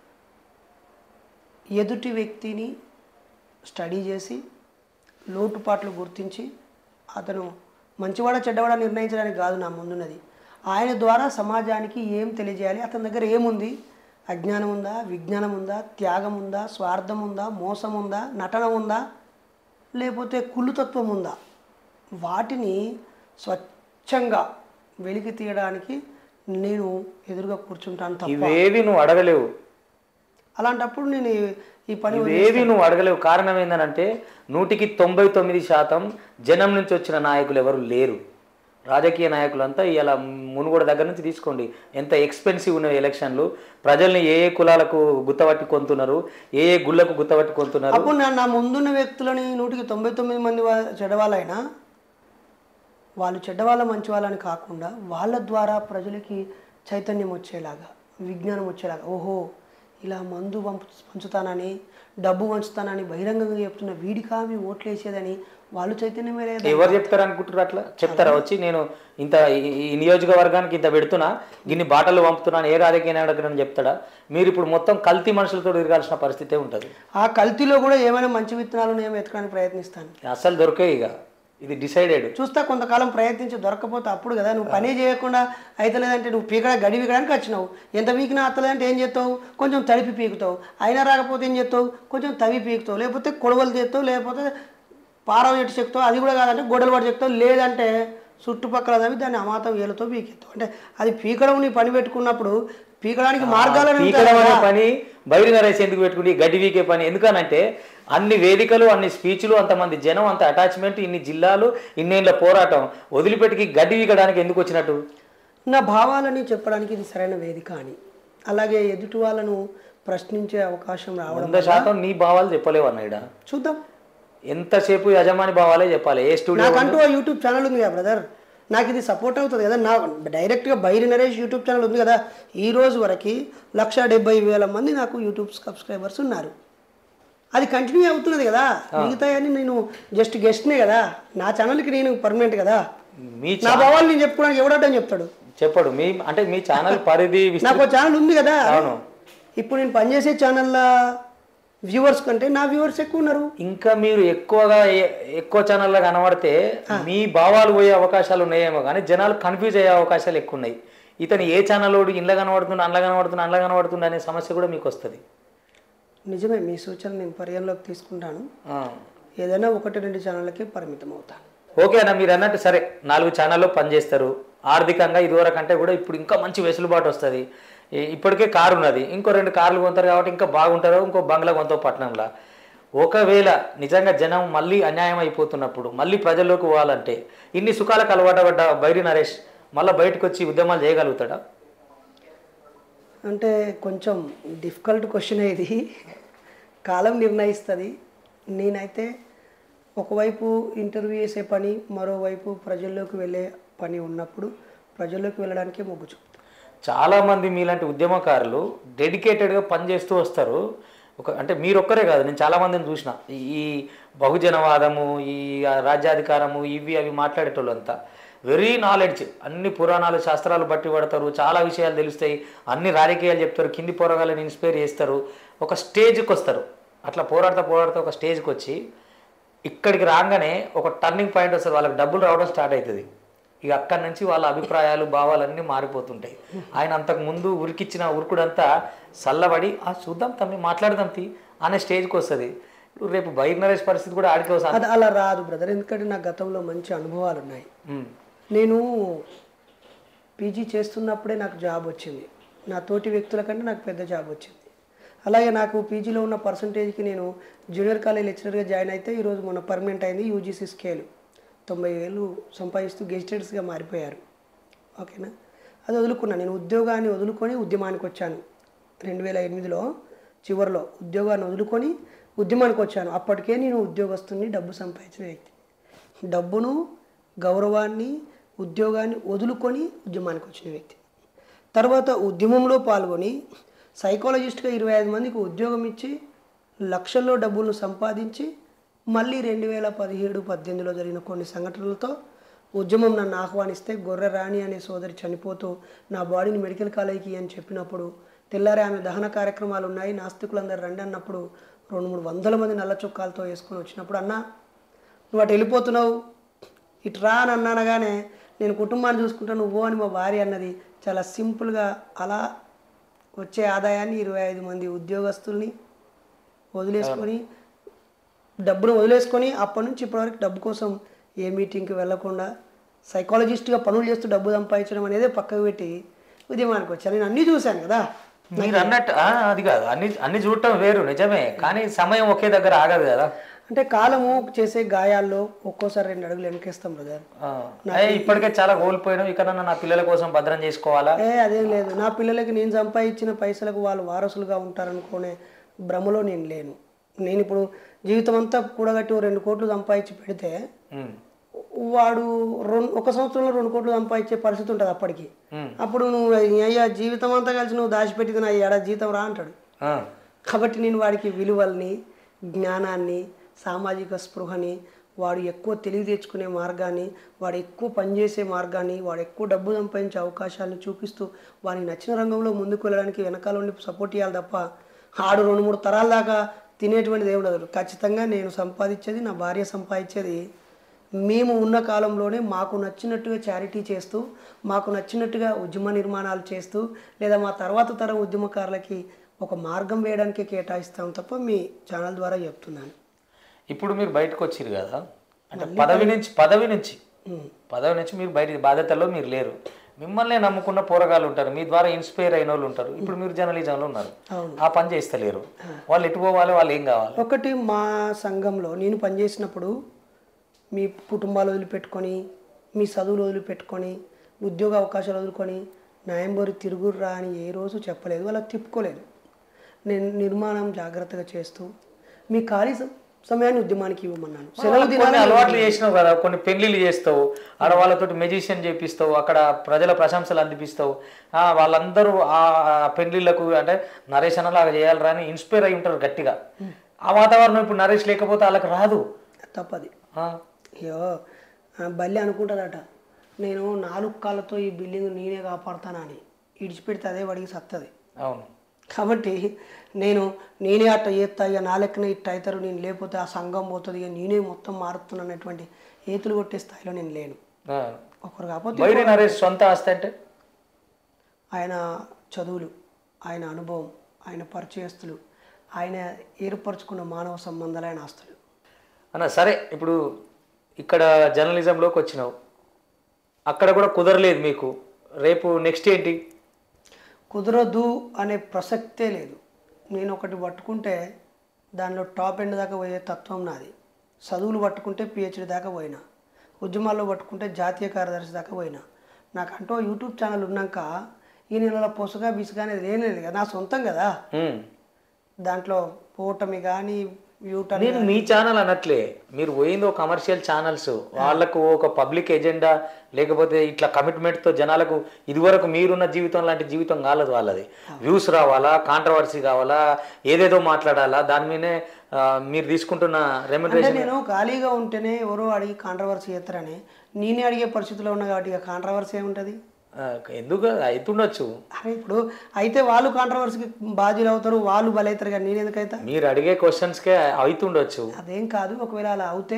ఎదుటి వ్యక్తిని స్టడీ చేసి లోటుపాట్లు గుర్తించి అతను మంచివాడ చెడ్డవాడ నిర్ణయించడానికి కాదు నా ముందున్నది ఆయన ద్వారా సమాజానికి ఏం తెలియజేయాలి అతని దగ్గర ఏముంది అజ్ఞానం ఉందా విజ్ఞానం ఉందా త్యాగం ఉందా స్వార్థం ఉందా మోసం ఉందా నటన ఉందా లేకపోతే కుళ్ళుతత్వం ఉందా వాటిని స్వచ్ఛంగా వెలికి తీయడానికి నేను ఎదురుగా కూర్చుంటాను తప్ప ఇవేవి నువ్వు అడగలేవు అలాంటప్పుడు నేను ఈ- ఈ పని ఇవేవి నువ్వు అడగలేవు కారణం ఏంటంటే నూటికి తొంభై తొమ్మిది శాతం జనం నుంచి వచ్చిన నాయకులు ఎవరు లేరు రాజకీయ నాయకులంతా ఇలా మునుగోడు దగ్గర నుంచి తీసుకోండి ఎంత ఎక్స్పెన్సివ్ ఉన్నాయి ఎలక్షన్లు ప్రజల్ని ఏ ఏ కులాలకు గుత్తబట్టి కొంటున్నారు ఏ ఏ గుళ్ళకు గుత్తబట్టి కొంటున్నారు అప్పుడు నా నా ముందున్న వ్యక్తులని నూటికి తొంభై తొమ్మిది మంది వా- చెడ్డవాళ్ళైనా వాళ్ళు చెడ్డవాళ్ళ మంచి వాళ్ళని కాకుండా వాళ్ళ ద్వారా ప్రజలకి చైతన్యం వచ్చేలాగా విజ్ఞానం వచ్చేలాగా ఓహో ఇలా మందు పంపు పంచుతానని డబ్బు పంచుతానని బహిరంగంగా చెప్తున్న వీడికా మీ ఓట్లు వేసేదని వాళ్ళు చైతన్యమే లేదా ఎవరు చెప్తారు అనుకుంటారు అట్లా చెప్తారా వచ్చి నేను ఇంత ఈ- ఈ నియోజకవర్గానికి ఇంత పెడుతున్నా ఇన్ని బాటలు పంపుతున్నాను ఏ రాజకీయ నాయకుడు చెప్తాడా మీరు ఇప్పుడు మొత్తం కల్తీ మనుషులతో తిరగాల్సిన పరిస్థితే ఉంటుంది ఆ కల్తీలో కూడా ఏమైనా మంచి విత్తనాలు నేను వెతకడానికి ప్రయత్నిస్తాను అస్సలు దొరికే ఇక ఇది డిసైడెడ్ చూస్తా కొంతకాలం ప్రయత్నించి దొరకపోతే అప్పుడు కదా నువ్వు పని చేయకుండా అయితలేదంటే నువ్వు పీకడ గడి పీకడానికి వచ్చినావు ఎంత పీకినా అత్తలేదంటే ఏం చేస్తావు కొంచెం తడిపి పీకుతావు అయినా రాకపోతే ఏం చేస్తావు కొంచెం తవి పీకుతావు లేకపోతే కొడవలు చేస్తావు లేకపోతే పారవ చెట్టు చెక్తావు అది కూడా కాదంటే గొడవలు పడి చెక్తావు లేదంటే చుట్టుపక్కల తవ్వి దాన్ని అమాతం వేలతో పీకెత్తావు అంటే అది పీకడం నీ పని పెట్టుకున్నప్పుడు పీకడానికి మార్గాలను పీకడం అనే పని బయట నరేసి ఎందుకు పెట్టుకుంటే ఈ గడ్డి వీకే పని ఎందుకనంటే అన్ని వేదికలు అన్ని స్పీచ్లు అంతమంది జనం అంత అటాచ్మెంట్ ఇన్ని జిల్లాలు ఇన్నేళ్ళ పోరాటం వదిలిపెట్టి గడ్డి వీకడానికి ఎందుకు వచ్చినట్టు నా భావాలని చెప్పడానికి ఇది సరైన వేదిక అని అలాగే ఎదుటి వాళ్ళను ప్రశ్నించే అవకాశం రావడం వంద శాతం నీ భావాలు చెప్పలేవు అన్నాయిడ చూద్దాం ఎంతసేపు యజమాని భావాలే చెప్పాలి ఏ స్టూడియో నాకంటూ ఆ యూట్యూబ్ ఛానల్ ఉంది కదా బ్రదర్ నాకు ఇది సపోర్ట్ అవుతుంది కదా నా డైరెక్ట్గా బైరి నరేష్ యూట్యూబ్ ఛానల్ ఉంది కదా ఈ రోజు వరకు లక్ష డెబ్బై వేల మంది నాకు యూట్యూబ్ సబ్స్క్రైబర్స్ ఉన్నారు అది కంటిన్యూ అవుతున్నది కదా మిగతా నేను జస్ట్ గెస్ట్నే కదా నా ఛానల్కి నేను పర్మనెంట్ కదా మీ నా భావాలు నేను చెప్పుకోవడానికి ఎవడటని చెప్తాడు చెప్పడు మీ అంటే మీ ఛానల్ పరిధి విస్తృ- నాకు ఛానల్ ఉంది కదా అవును ఇప్పుడు నేను పనిచేసే ఛానల్ల వ్యూవర్స్ కంటే నా వ్యూవర్స్ ఎక్కువ ఉన్నారు ఇంకా మీరు ఎక్కువగా ఏ- ఎక్కువ ఛానల్లో కనబడితే మీ భావాలు పోయే అవకాశాలు ఉన్నాయేమో కానీ జనాలు కన్ఫ్యూజ్ అయ్యే అవకాశాలు ఎక్కువ ఉన్నాయి ఇతను ఏ ఛానల్ వాడు ఇంట్లో కనబడుతుండు అందులో కనబడుతుంది అందులో కనబడుతుంది అనే సమస్య కూడా మీకు వస్తుంది నిజమే మీ సూచన నేను పరిగణలోకి తీసుకుంటాను ఏదైనా ఒకటి రెండు ఛానళ్ళకే పరిమితం అవుతాను ఓకే అన్న మీరు అన్నట్టు సరే నాలుగు ఛానల్లో పనిచేస్తారు ఆర్థికంగా ఇదివరకు అంటే కూడా ఇప్పుడు ఇంకా మంచి వెసులుబాటు వస్తుంది ఈ- ఇప్పటికే కారు ఉన్నది ఇంకో రెండు కార్లు కొంటారు కాబట్టి ఇంకా బాగుంటారు ఇంకో బంగ్లా కొంటారు పట్టణంలో ఒకవేళ నిజంగా జనం మళ్ళీ అన్యాయం అయిపోతున్నప్పుడు మళ్ళీ ప్రజల్లోకి పోవాలంటే ఇన్ని సుఖాలకు అలవాటు పడ్డ బైరి నరేష్ మళ్ళీ బయటకు వచ్చి ఉద్యమాలు చేయగలుగుతాడా అంటే కొంచెం డిఫికల్ట్ క్వశ్చన్ ఇది కాలం నిర్ణయిస్తుంది నేనైతే ఒకవైపు ఇంటర్వ్యూ చేసే పని మరోవైపు ప్రజల్లోకి వెళ్ళే పని ఉన్నప్పుడు ప్రజల్లోకి వెళ్ళడానికే మొగ్గు చూపుతాను చాలామంది మీలాంటి ఉద్యమకారులు డెడికేటెడ్గా పనిచేస్తూ వస్తారు ఒక అంటే మీరు ఒక్కరే కాదు నేను చాలామందిని చూసిన ఈ బహుజనవాదము ఈ రాజ్యాధికారము ఇవి అవి మాట్లాడేటోళ్ళు అంతా వెరీ నాలెడ్జ్ అన్ని పురాణాలు శాస్త్రాలు బట్టి పడతారు చాలా విషయాలు తెలుస్తాయి అన్ని రాజకీయాలు చెప్తారు కింది పోరగాళ్ళని ఇన్స్పైర్ చేస్తారు ఒక స్టేజ్కి వస్తారు అట్లా పోరాడుతూ పోరాడుతూ ఒక స్టేజ్కి వచ్చి ఇక్కడికి రాగానే ఒక టర్నింగ్ పాయింట్ వస్తుంది వాళ్ళకి డబ్బులు రావడం స్టార్ట్ అవుతుంది ఇక అక్కడి నుంచి వాళ్ళ అభిప్రాయాలు భావాలన్నీ మారిపోతుంటాయి ఆయన అంతకు ముందు ఉరికిచ్చిన ఉరుకుడంతా చల్లబడి ఆ చూద్దాం తమ్మి మాట్లాడదాం తి అనే స్టేజ్కి వస్తుంది ఇప్పుడు రేపు బైర్ నరేష్ పరిస్థితి కూడా ఆడికి వస్తుంది అది అలా రాదు బ్రదర్ ఎందుకంటే నా గతంలో మంచి అనుభవాలు ఉన్నాయి నేను పీజీ చేస్తున్నప్పుడే నాకు జాబ్ వచ్చింది నా తోటి వ్యక్తుల కంటే నాకు పెద్ద జాబ్ వచ్చింది అలాగే నాకు పీజీలో ఉన్న పర్సంటేజ్కి నేను జూనియర్ కాలేజ్ లెక్చరర్గా జాయిన్ అయితే ఈరోజు మొన్న పర్మనెంట్ అయింది యూజీసీ స్కేల్ తొంభై వేలు సంపాదిస్తూ గెస్టెడ్స్గా మారిపోయారు ఓకేనా అది వదులుకున్నా నేను ఉద్యోగాన్ని వదులుకొని ఉద్యమానికి వచ్చాను రెండు వేల ఎనిమిదిలో చివరిలో ఉద్యోగాన్ని వదులుకొని ఉద్యమానికి వచ్చాను అప్పటికే నేను ఉద్యోగస్తుని డబ్బు సంపాదించిన వ్యక్తి డబ్బును గౌరవాన్ని ఉద్యోగాన్ని వదులుకొని ఉద్యమానికి వచ్చిన వ్యక్తి తర్వాత ఉద్యమంలో పాల్గొని సైకాలజిస్ట్గా ఇరవై ఐదు మందికి ఉద్యోగం ఇచ్చి లక్షల్లో డబ్బులను సంపాదించి మళ్ళీ రెండు వేల పదిహేడు పద్దెనిమిదిలో జరిగిన కొన్ని సంఘటనలతో ఉద్యమం నన్ను ఆహ్వానిస్తే గొర్రె రాణి అనే సోదరి చనిపోతూ నా బాడీని మెడికల్ కాలేజీకి అని చెప్పినప్పుడు తెల్లారి ఆమె దహన కార్యక్రమాలు ఉన్నాయి నాస్తికులందరూ రండి అన్నప్పుడు రెండు మూడు వందల మంది నల్ల చొక్కాలతో వేసుకొని వచ్చినప్పుడు అన్నా నువ్వు అటు వెళ్ళిపోతున్నావు ఇటు రా అని అన్నానగానే నేను కుటుంబాన్ని చూసుకుంటా నువ్వు అని మా భార్య అన్నది చాలా సింపుల్గా అలా వచ్చే ఆదాయాన్ని ఇరవై ఐదు మంది ఉద్యోగస్తుల్ని వదిలేసుకొని డబ్బును వదిలేసుకొని అప్పటి నుంచి ఇప్పటివరకు డబ్బు కోసం ఏ మీటింగ్కి వెళ్ళకుండా సైకాలజిస్ట్గా పనులు చేస్తూ డబ్బు సంపాదించడం అనేది పక్కకు పెట్టి ఉద్యమానికి వచ్చాను నేను అన్నీ చూశాను కదా మీరు అన్నట్టు ఆ, అది కాదు అన్ని అన్ని చూడటం వేరు నిజమే కానీ సమయం ఒకే దగ్గర ఆగదు కదా అంటే కాలము చేసే గాయాల్లో ఒక్కోసారి రెండు అడుగులు వెనకేస్తాం బ్రదర్ ఆ, అయ్య, ఇప్పటికే చాలా కోల్పోయినాం ఇక్కడ నా పిల్లల కోసం భద్రం చేసుకోవాలా ఏ అదేం లేదు నా పిల్లలకి నేను సంపాదించిన పైసలకు వాళ్ళు వారసులుగా ఉంటారనుకునే భ్రమలో నేను లేను నేను ఇప్పుడు జీవితం అంతా కూడగట్టి ఓ రెండు కోట్లు సంపాదించి పెడితే ఉమ్, వాడు రెండు ఒక సంవత్సరంలో రెండు కోట్లు సంపాదించే పరిస్థితి ఉంటుంది అప్పటికి ఉమ్, అప్పుడు నువ్వు అయ్యా జీవితం అంతా కలిసి నువ్వు దాచిపెట్టింది నా ఏడాది జీతం రా అంటాడు ఆ, కాబట్టి నేను వాడికి విలువల్ని జ్ఞానాన్ని సామాజిక స్పృహని వాడు ఎక్కువ తెలివి తెచ్చుకునే మార్గాన్ని వాడు ఎక్కువ పనిచేసే మార్గాన్ని వాడు ఎక్కువ డబ్బు సంపాదించే అవకాశాలను చూపిస్తూ వానికి నచ్చిన రంగంలో ముందుకు వెళ్ళడానికి వెనకాల ఉండి సపోర్ట్ చేయాలి తప్ప ఆడు రెండు మూడు తరాల దాకా తినేటువంటిది ఏమి ఉండదు ఖచ్చితంగా నేను సంపాదించేది నా భార్య సంపాదించేది మేము ఉన్న కాలంలోనే మాకు నచ్చినట్టుగా చారిటీ చేస్తూ మాకు నచ్చినట్టుగా ఉద్యమ నిర్మాణాలు చేస్తూ లేదా మా తర్వాత తరం ఉద్యమకారులకి ఒక మార్గం వేయడానికి కేటాయిస్తాం తప్ప మీ ఛానల్ ద్వారా చెప్తున్నాను ఇప్పుడు మీరు బయటకు వచ్చిరు కదా అంటే పదవి నుంచి పదవి నుంచి పదవి నుంచి మీరు బయట బాధ్యతల్లో మీరు లేరు మిమ్మల్ని నమ్ముకున్న పోరగాళ్ళు ఉంటారు మీ ద్వారా ఇన్స్పైర్ అయిన వాళ్ళు ఉంటారు ఇప్పుడు మీరు జర్నలిజంలో ఉన్నారు అవును. ఆ పని చేస్తలేరు వాళ్ళు ఎటు పోవాలి వాళ్ళు ఏం కావాలి ఒకటి మా సంఘంలో నేను పనిచేసినప్పుడు మీ కుటుంబాలు వదిలిపెట్టుకొని మీ చదువులు వదిలిపెట్టుకొని ఉద్యోగ అవకాశాలు వదులుకొని న్యాయంబోరి తిరుగుర్రా అని ఏ రోజు చెప్పలేదు వాళ్ళకి తిప్పుకోలేదు నేను నిర్మాణం జాగ్రత్తగా చేస్తూ మీ ఖాళీ స- సమయాన్ని ఉద్యమానికి ఇవ్వమన్నాను సెలవు కొన్ని దినాన్ని అలవాట్లు చేసినావు కదా కొన్ని పెళ్లిళ్ళు చేస్తావు ఆడ వాళ్ళతోటి మెజిషియన్ చేపిస్తావు అక్కడ ప్రజల ప్రశంసలు అందిపిస్తావు ఆ, వాళ్ళందరూ ఆ ఆ పెళ్లిళ్ళకు అంటే నరేష్ అన్నలాగా చేయాలరా అని ఇన్స్పైర్ అయి ఉంటారు గట్టిగా ఆ వాతావరణం ఇప్పుడు నరేష్ లేకపోతే వాళ్ళకి రాదు తప్పది ఆ, అయ్యో ఆ బల్లి అనుకుంటుందట నేను నాలుగు కాళ్ళతో ఈ బిల్డింగ్ నేనే కాపాడుతానని ఇడిచిపెడితే అదే వాడికి సత్తది అవును కాబట్టి నేను నేనే అట్ట చేస్తా ఇక నా లెక్కన ఇట్ట అవుతారు నేను లేకపోతే ఆ సంఘం పోతుంది ఇక నేనే మొత్తం మారుతున్నాను అనేటువంటి ఏతులు కొట్టే స్థాయిలో నేను లేను ఆ. ఒకరు కాకపోతే బైరి నరేష్ సొంత ఆస్తి అంటే ఆయన చదువులు ఆయన అనుభవం ఆయన పరిచయస్తులు ఆయన ఏర్పరచుకున్న మానవ సంబంధాలు ఆయన ఆస్తులు అన్న సరే ఇప్పుడు ఇక్కడ జర్నలిజంలోకి వచ్చినావు అక్కడ కూడా కుదరలేదు మీకు రేపు నెక్స్ట్ ఏంటి కుదరదు అనే ప్రసక్తే లేదు నేను ఒకటి పట్టుకుంటే దానిలో టాప్ ఎండ్ దాకా పోయే తత్వం నాది చదువులు పట్టుకుంటే పిహెచ్డి దాకా పోయినా ఉద్యమాల్లో పట్టుకుంటే జాతీయ కార్యదర్శి దాకా పోయినా నాకంటూ యూట్యూబ్ ఛానల్ ఉన్నాక ఈ నెలలో పొసగా బిసుగా అనేది ఏం లేదు కదా నా సొంతం కదా ఉమ్. దాంట్లో పోవటమి కానీ యూటర్న్ నేను మీ ఛానల్ అనట్లే మీరు పోయింది ఒక కమర్షియల్ ఛానల్స్ వాళ్ళకు ఒక పబ్లిక్ ఎజెండా లేకపోతే ఇట్లా commitment తో జనాలకు ఇదివరకు మీరున్న జీవితం లాంటి జీవితం కాలేదు వాళ్ళది వ్యూస్ రావాలా కాంట్రవర్సీ కావాలా ఏదేదో మాట్లాడాలా దాని మీదే ఆ, మీరు తీసుకుంటున్న అంటే రెమ్యునరేషన్ నేను ఖాళీగా ఉంటేనే ఎవరో అడిగి కాంట్రవర్సీ చేస్తారని నేనే అడిగే పరిస్థితిలో ఉన్నా కాబట్టి ఇక కాంట్రవర్సీ ఏముంటుంది ఎందుకు అవుతుండొచ్చు అరే ఇప్పుడు అయితే వాళ్ళు కాంట్రవర్సీకి బాధ్యులు అవుతారు వాళ్ళు బలవుతారు కానీ నేను ఎందుకైతే మీరు అడిగే క్వశ్చన్స్కే అవుతుండొచ్చు అదేం కాదు ఒకవేళ అలా అవుతే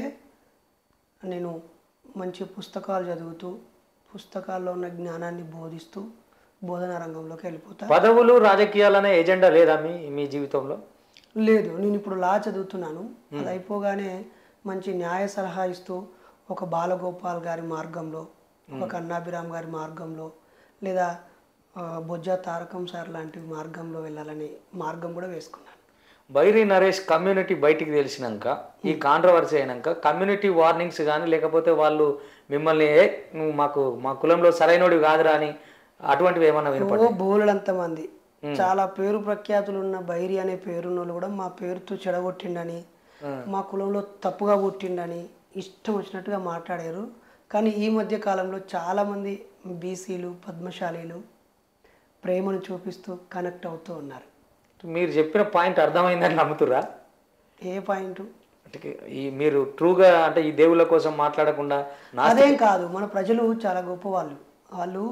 నేను మంచి పుస్తకాలు చదువుతూ పుస్తకాల్లో ఉన్న జ్ఞానాన్ని బోధిస్తూ బోధనా రంగంలోకి వెళ్ళిపోతా పదవులు రాజకీయాలనే ఎజెండా లేదా మీ మీ జీవితంలో లేదు నేను ఇప్పుడు లా చదువుతున్నాను అది అయిపోగానే మంచి న్యాయ సలహా ఇస్తూ ఒక బాలగోపాల్ గారి మార్గంలో ఒక కన్నాభిరామ్ గారి మార్గంలో లేదా ఆ, బొజ్జ తారకం సార్ లాంటి మార్గంలో వెళ్ళాలని మార్గం కూడా వేసుకున్నాను బైరి నరేష్ కమ్యూనిటీ బయటికి తెలిసినాక ఈ కాంట్రవర్సీ అయినాక కమ్యూనిటీ వార్నింగ్స్ కానీ లేకపోతే వాళ్ళు మిమ్మల్ని "ఏ, నువ్వు మాకు మా కులంలో సరైనోడి కాదురా అని అటువంటివి ఏమన్నా వినపడి ఓ బోలెడంత మంది చాలా పేరు ప్రఖ్యాతులు ఉన్న బైరి అనే పేరున్న వాళ్ళు కూడా మా పేరుతో చెడగొట్టిండని మా కులంలో తప్పుగా పుట్టిండని ఇష్టం వచ్చినట్టుగా మాట్లాడారు కానీ ఈ మధ్య కాలంలో చాలామంది బీసీలు పద్మశాలీలు ప్రేమను చూపిస్తూ కనెక్ట్ అవుతూ ఉన్నారు మీరు చెప్పిన పాయింట్ అర్థమైందని నమ్ముతురా ఏ పాయింట్ అంటే ఈ మీరు ట్రూగా అంటే ఈ దేవుళ్ళ కోసం మాట్లాడకుండా నా అదేం కాదు మన ప్రజలు చాలా గొప్ప వాళ్ళు వాళ్ళు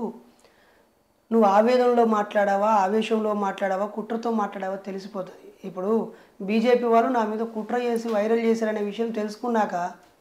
నువ్వు ఆవేదనలో మాట్లాడావా ఆవేశంలో మాట్లాడావా కుట్రతో మాట్లాడావా తెలిసిపోతుంది ఇప్పుడు బీజేపీ వాళ్ళు నా మీద కుట్ర చేసి వైరల్ చేశారనే విషయం తెలుసుకున్నాక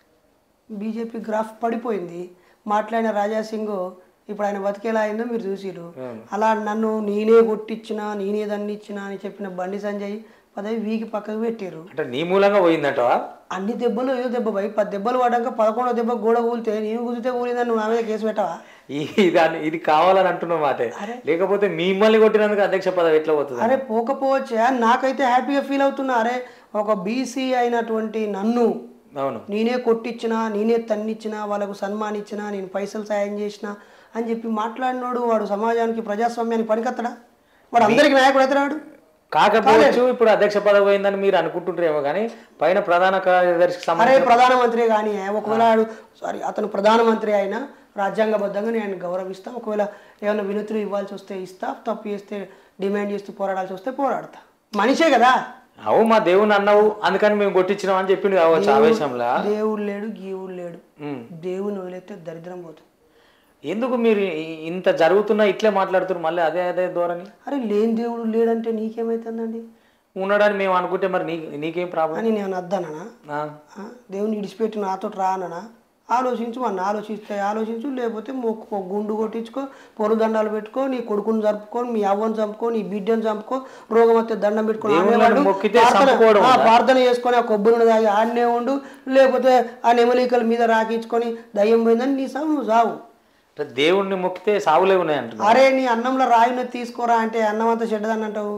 బీజేపీ గ్రాఫ్ పడిపోయింది మాట్లాడిన రాజా సింగ్ ఇప్పుడు ఆయన బతికేలా అయిందో మీరు చూసిరు అలా నన్ను నేనే కొట్టించిన నేనే దాన్ని ఇచ్చిన అని చెప్పిన బండి సంజయ్ పదవి వీకి పక్కకు పెట్టారు అంటే నీ మూలంగా పోయిందంటవా అన్ని దెబ్బలు ఏదో దెబ్బ పోయి పది దెబ్బలు పడ్డాక పదకొండో దెబ్బ గోడ కూలితే నేను కూలితే కూలిందని నువ్వు నా మీద కేసు పెట్టవా ఈ దాన్ని ఇది కావాలని అంటున్న మాటే లేకపోతే మిమ్మల్ని కొట్టినందుకు అధ్యక్ష పదవి ఎట్లా పోతుంది అరే పోకపోవచ్చా నాకైతే హ్యాపీగా ఫీల్ అవుతున్నా అరే ఒక బీసీ అయినటువంటి నన్ను అవును నేనే కొట్టించిన నేనే తన్నిచ్చిన వాళ్ళకు సన్మానిచ్చిన నేను పైసలు సాయం చేసిన అని చెప్పి మాట్లాడినోడు వాడు సమాజానికి ప్రజాస్వామ్యానికి పనికత్తడా వాడు అందరికి నాయకుడు అవుతున్నాడు కాకపోవచ్చు ఇప్పుడు అధ్యక్ష పదవి పోయిందని మీరు అనుకుంటుంటారేమో కానీ పైన ప్రధాన కార్యదర్శికి అరే సంబంధించి ప్రధానమంత్రి కానీ ఒకవేళ వాడు సారీ అతను ప్రధానమంత్రి అయినా రాజ్యాంగబద్ధంగా నేను గౌరవిస్తా ఒకవేళ ఏమైనా వినతులు ఇవ్వాల్సి వస్తే ఇస్తా తప్పు చేస్తే డిమాండ్ చేస్తూ పోరాడాల్సి వస్తే పోరాడతా మనిషే కదా అవు మా దేవుని అన్నావు అందుకని మేము కొట్టించినాం అని చెప్పిండు కావచ్చు ఆవేశంలో దేవుడు లేడు గీవుడు లేడు ఉమ్. దేవుని వదిలేస్తే దరిద్రం పోతుంది ఎందుకు మీరు ఇ- ఇంత జరుగుతున్నా ఇట్లే మాట్లాడుతున్నారు మళ్ళీ అదే అదే ధోరణి అరే లేని దేవుడు లేడంటే నీకేమైతుందండి ఉన్నాడని మేము అనుకుంటే మరి నీ నీకేం ప్రాబ్లం అని నేను అద్దననా ఆ, దేవుని విడిచిపెట్టి నాతో రాననా ఆలోచించు అన్న ఆలోచిస్తే ఆలోచించు లేకపోతే మొక్కుకో గుండు కొట్టించుకో పొరు దండాలు పెట్టుకో నీ కొడుకుని చంపుకో మీ అవ్వని చంపుకో నీ బిడ్డను చంపుకో రోగం వస్తే దండం పెట్టుకో దేవుళ్ళని మొక్కితే ప్రార్థన చంపుకోవడం ఆ, ప్రార్థన చేసుకొని ఆ కొబ్బరిని తాగి ఆడనే ఉండు లేకపోతే ఆ నెమలికల మీద రాకించుకొని దయ్యం పోయిందని నీ సాగు నువ్వు సావు అంటే దేవుణ్ణి మొక్కితే సావులే ఉన్నాయి అంటున్నారు అరే నీ అన్నంలో రాయిని తీసుకోరా అంటే అన్నం అంతా చెడ్డదని అంటావు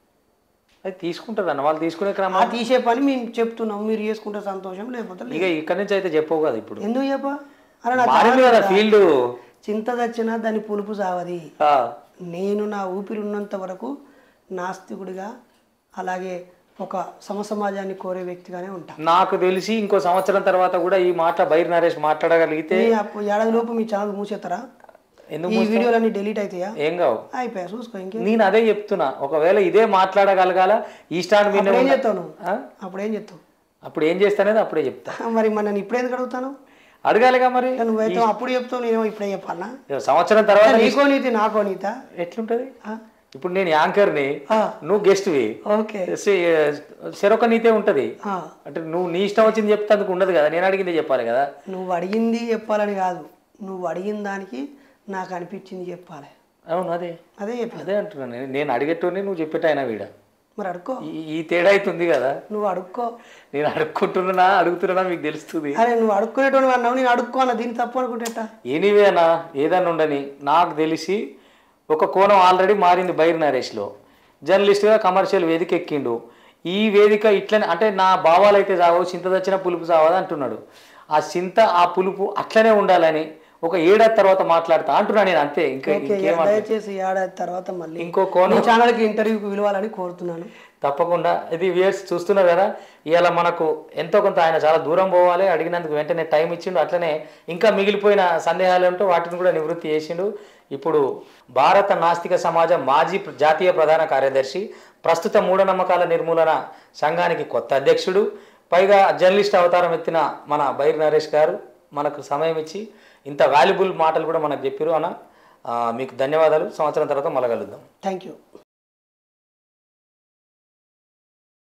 అది తీసుకుంటారు అన్న వాళ్ళు తీసుకునే క్రమం ఆ తీసే పని మేము చెప్తున్నాం మీరు చేసుకుంటే సంతోషం లేకపోతే లేదు. ఇక ఇక్కడి నుంచి అయితే చెప్పవు కదా ఇప్పుడు ఎందుకు చెప్ప అరే నాకు మారింది కదా ఫీల్డ్ చింత తెచ్చినా దాని పులుపు సావది నేను నా ఊపిరి ఉన్నంత వరకు నాస్తికుడిగా అలాగే ఒక సమసమాజాన్ని కోరే వ్యక్తిగానే ఉంటా నాకు తెలిసి ఇంకో సంవత్సరం తర్వాత కూడా ఈ మాట బైర్ నరేష్ మాట్లాడగలిగితే మీ అప్పు- ఏడాది లోపు మీ ఛానల్ మూసేస్తారా ఎందుకు ఈ వీడియోలన్నీ డిలీట్ అవుతాయా ఏం కావు అయిపోయా చూసుకో ఇంకే నేను అదే చెప్తున్నా ఒకవేళ ఇదే మాట్లాడగలగాల ఈ స్టాండ్ మీద అప్పుడు ఏం చేస్తావు నువ్వు ఆ? అప్పుడు ఏం చెప్తావు అప్పుడు ఏం చేస్తానేది అప్పుడే చెప్తా మరి మన నేను ఇప్పుడు ఎందుకు అడుగుతాను అడగాలిగా మరి నువ్వైతే అప్పుడు చెప్తావు నేనేమో ఇప్పుడే చెప్పాలా సంవత్సరం తర్వాత నీకో నీతి నాకో నీత ఎట్లుంటది ఇప్పుడు నేను యాంకర్ని ఆ. నువ్వు గెస్ట్వి ఓకే చెరొక నీతే ఉంటది ఆ, అంటే నువ్వు నీ ఇష్టం వచ్చింది చెప్తే అందుకు ఉండదు కదా నేను అడిగిందే చెప్పాలి కదా నువ్వు అడిగింది చెప్పాలని కాదు నువ్వు అడిగిన దానికి నాకు అనిపించింది చెప్పాలి అవును అదే అదే చెప్పిన అదే అంటున్నాను నేను- నేను అడిగేటోని నువ్వు చెప్పేటాయన వీడ మరి అడుక్కో ఈ ఈ తేడా అవుతుంది కదా నువ్వు అడుక్కో నేను అడుక్కుంటున్నా అడుగుతున్నా మీకు తెలుస్తుంది అరే నువ్వు అడుక్కునేటోని అన్నావు నేను అడుక్కో అన్న దీన్ని తప్పు అనుకుంటేట ఎనీవేనా ఏదన్నా ఉండని నాకు తెలిసి ఒక కోణం ఆల్రెడీ మారింది బైర్ నరేష్లో జర్నలిస్ట్గా కమర్షియల్ వేదిక ఎక్కిండు ఈ వేదిక ఇట్లనే అంటే నా భావాలు అయితే చావవు చింత తెచ్చిన పులుపు చావదు అంటున్నాడు ఆ చింత ఆ పులుపు అట్లనే ఉండాలని ఒక ఏడాది తర్వాత మాట్లాడతా అంటున్నా నేను అంతే ఇంకా ఓకే ఇంకేం దయచేసి ఏడాది తర్వాత మళ్ళీ ఇంకో కోణం నీ ఛానల్కి ఇంటర్వ్యూకి పిలవాలని కోరుతున్నాను తప్పకుండా ఇది వ్యూయర్స్ చూస్తున్నారు కదా ఇవాళ మనకు ఎంతో కొంత ఆయన చాలా దూరం పోవాలి అడిగినందుకు వెంటనే టైం ఇచ్చిండు అట్లనే ఇంకా మిగిలిపోయిన సందేహాలు ఉంటూ వాటిని కూడా నివృత్తి చేసిండు ఇప్పుడు భారత నాస్తిక సమాజం మాజీ ప్ర- జాతీయ ప్రధాన కార్యదర్శి ప్రస్తుత మూఢనమ్మకాల నిర్మూలన సంఘానికి కొత్త అధ్యక్షుడు పైగా జర్నలిస్ట్ అవతారం ఎత్తిన మన బైర్ నరేష్ గారు మనకు సమయం ఇచ్చి ఇంత వాల్యుబుల్ మాటలు కూడా మనకు చెప్పారు అన్న ఆ, మీకు ధన్యవాదాలు సంవత్సరం తర్వాత మళ్ళీ కలుద్దాం థ్యాంక్ యూ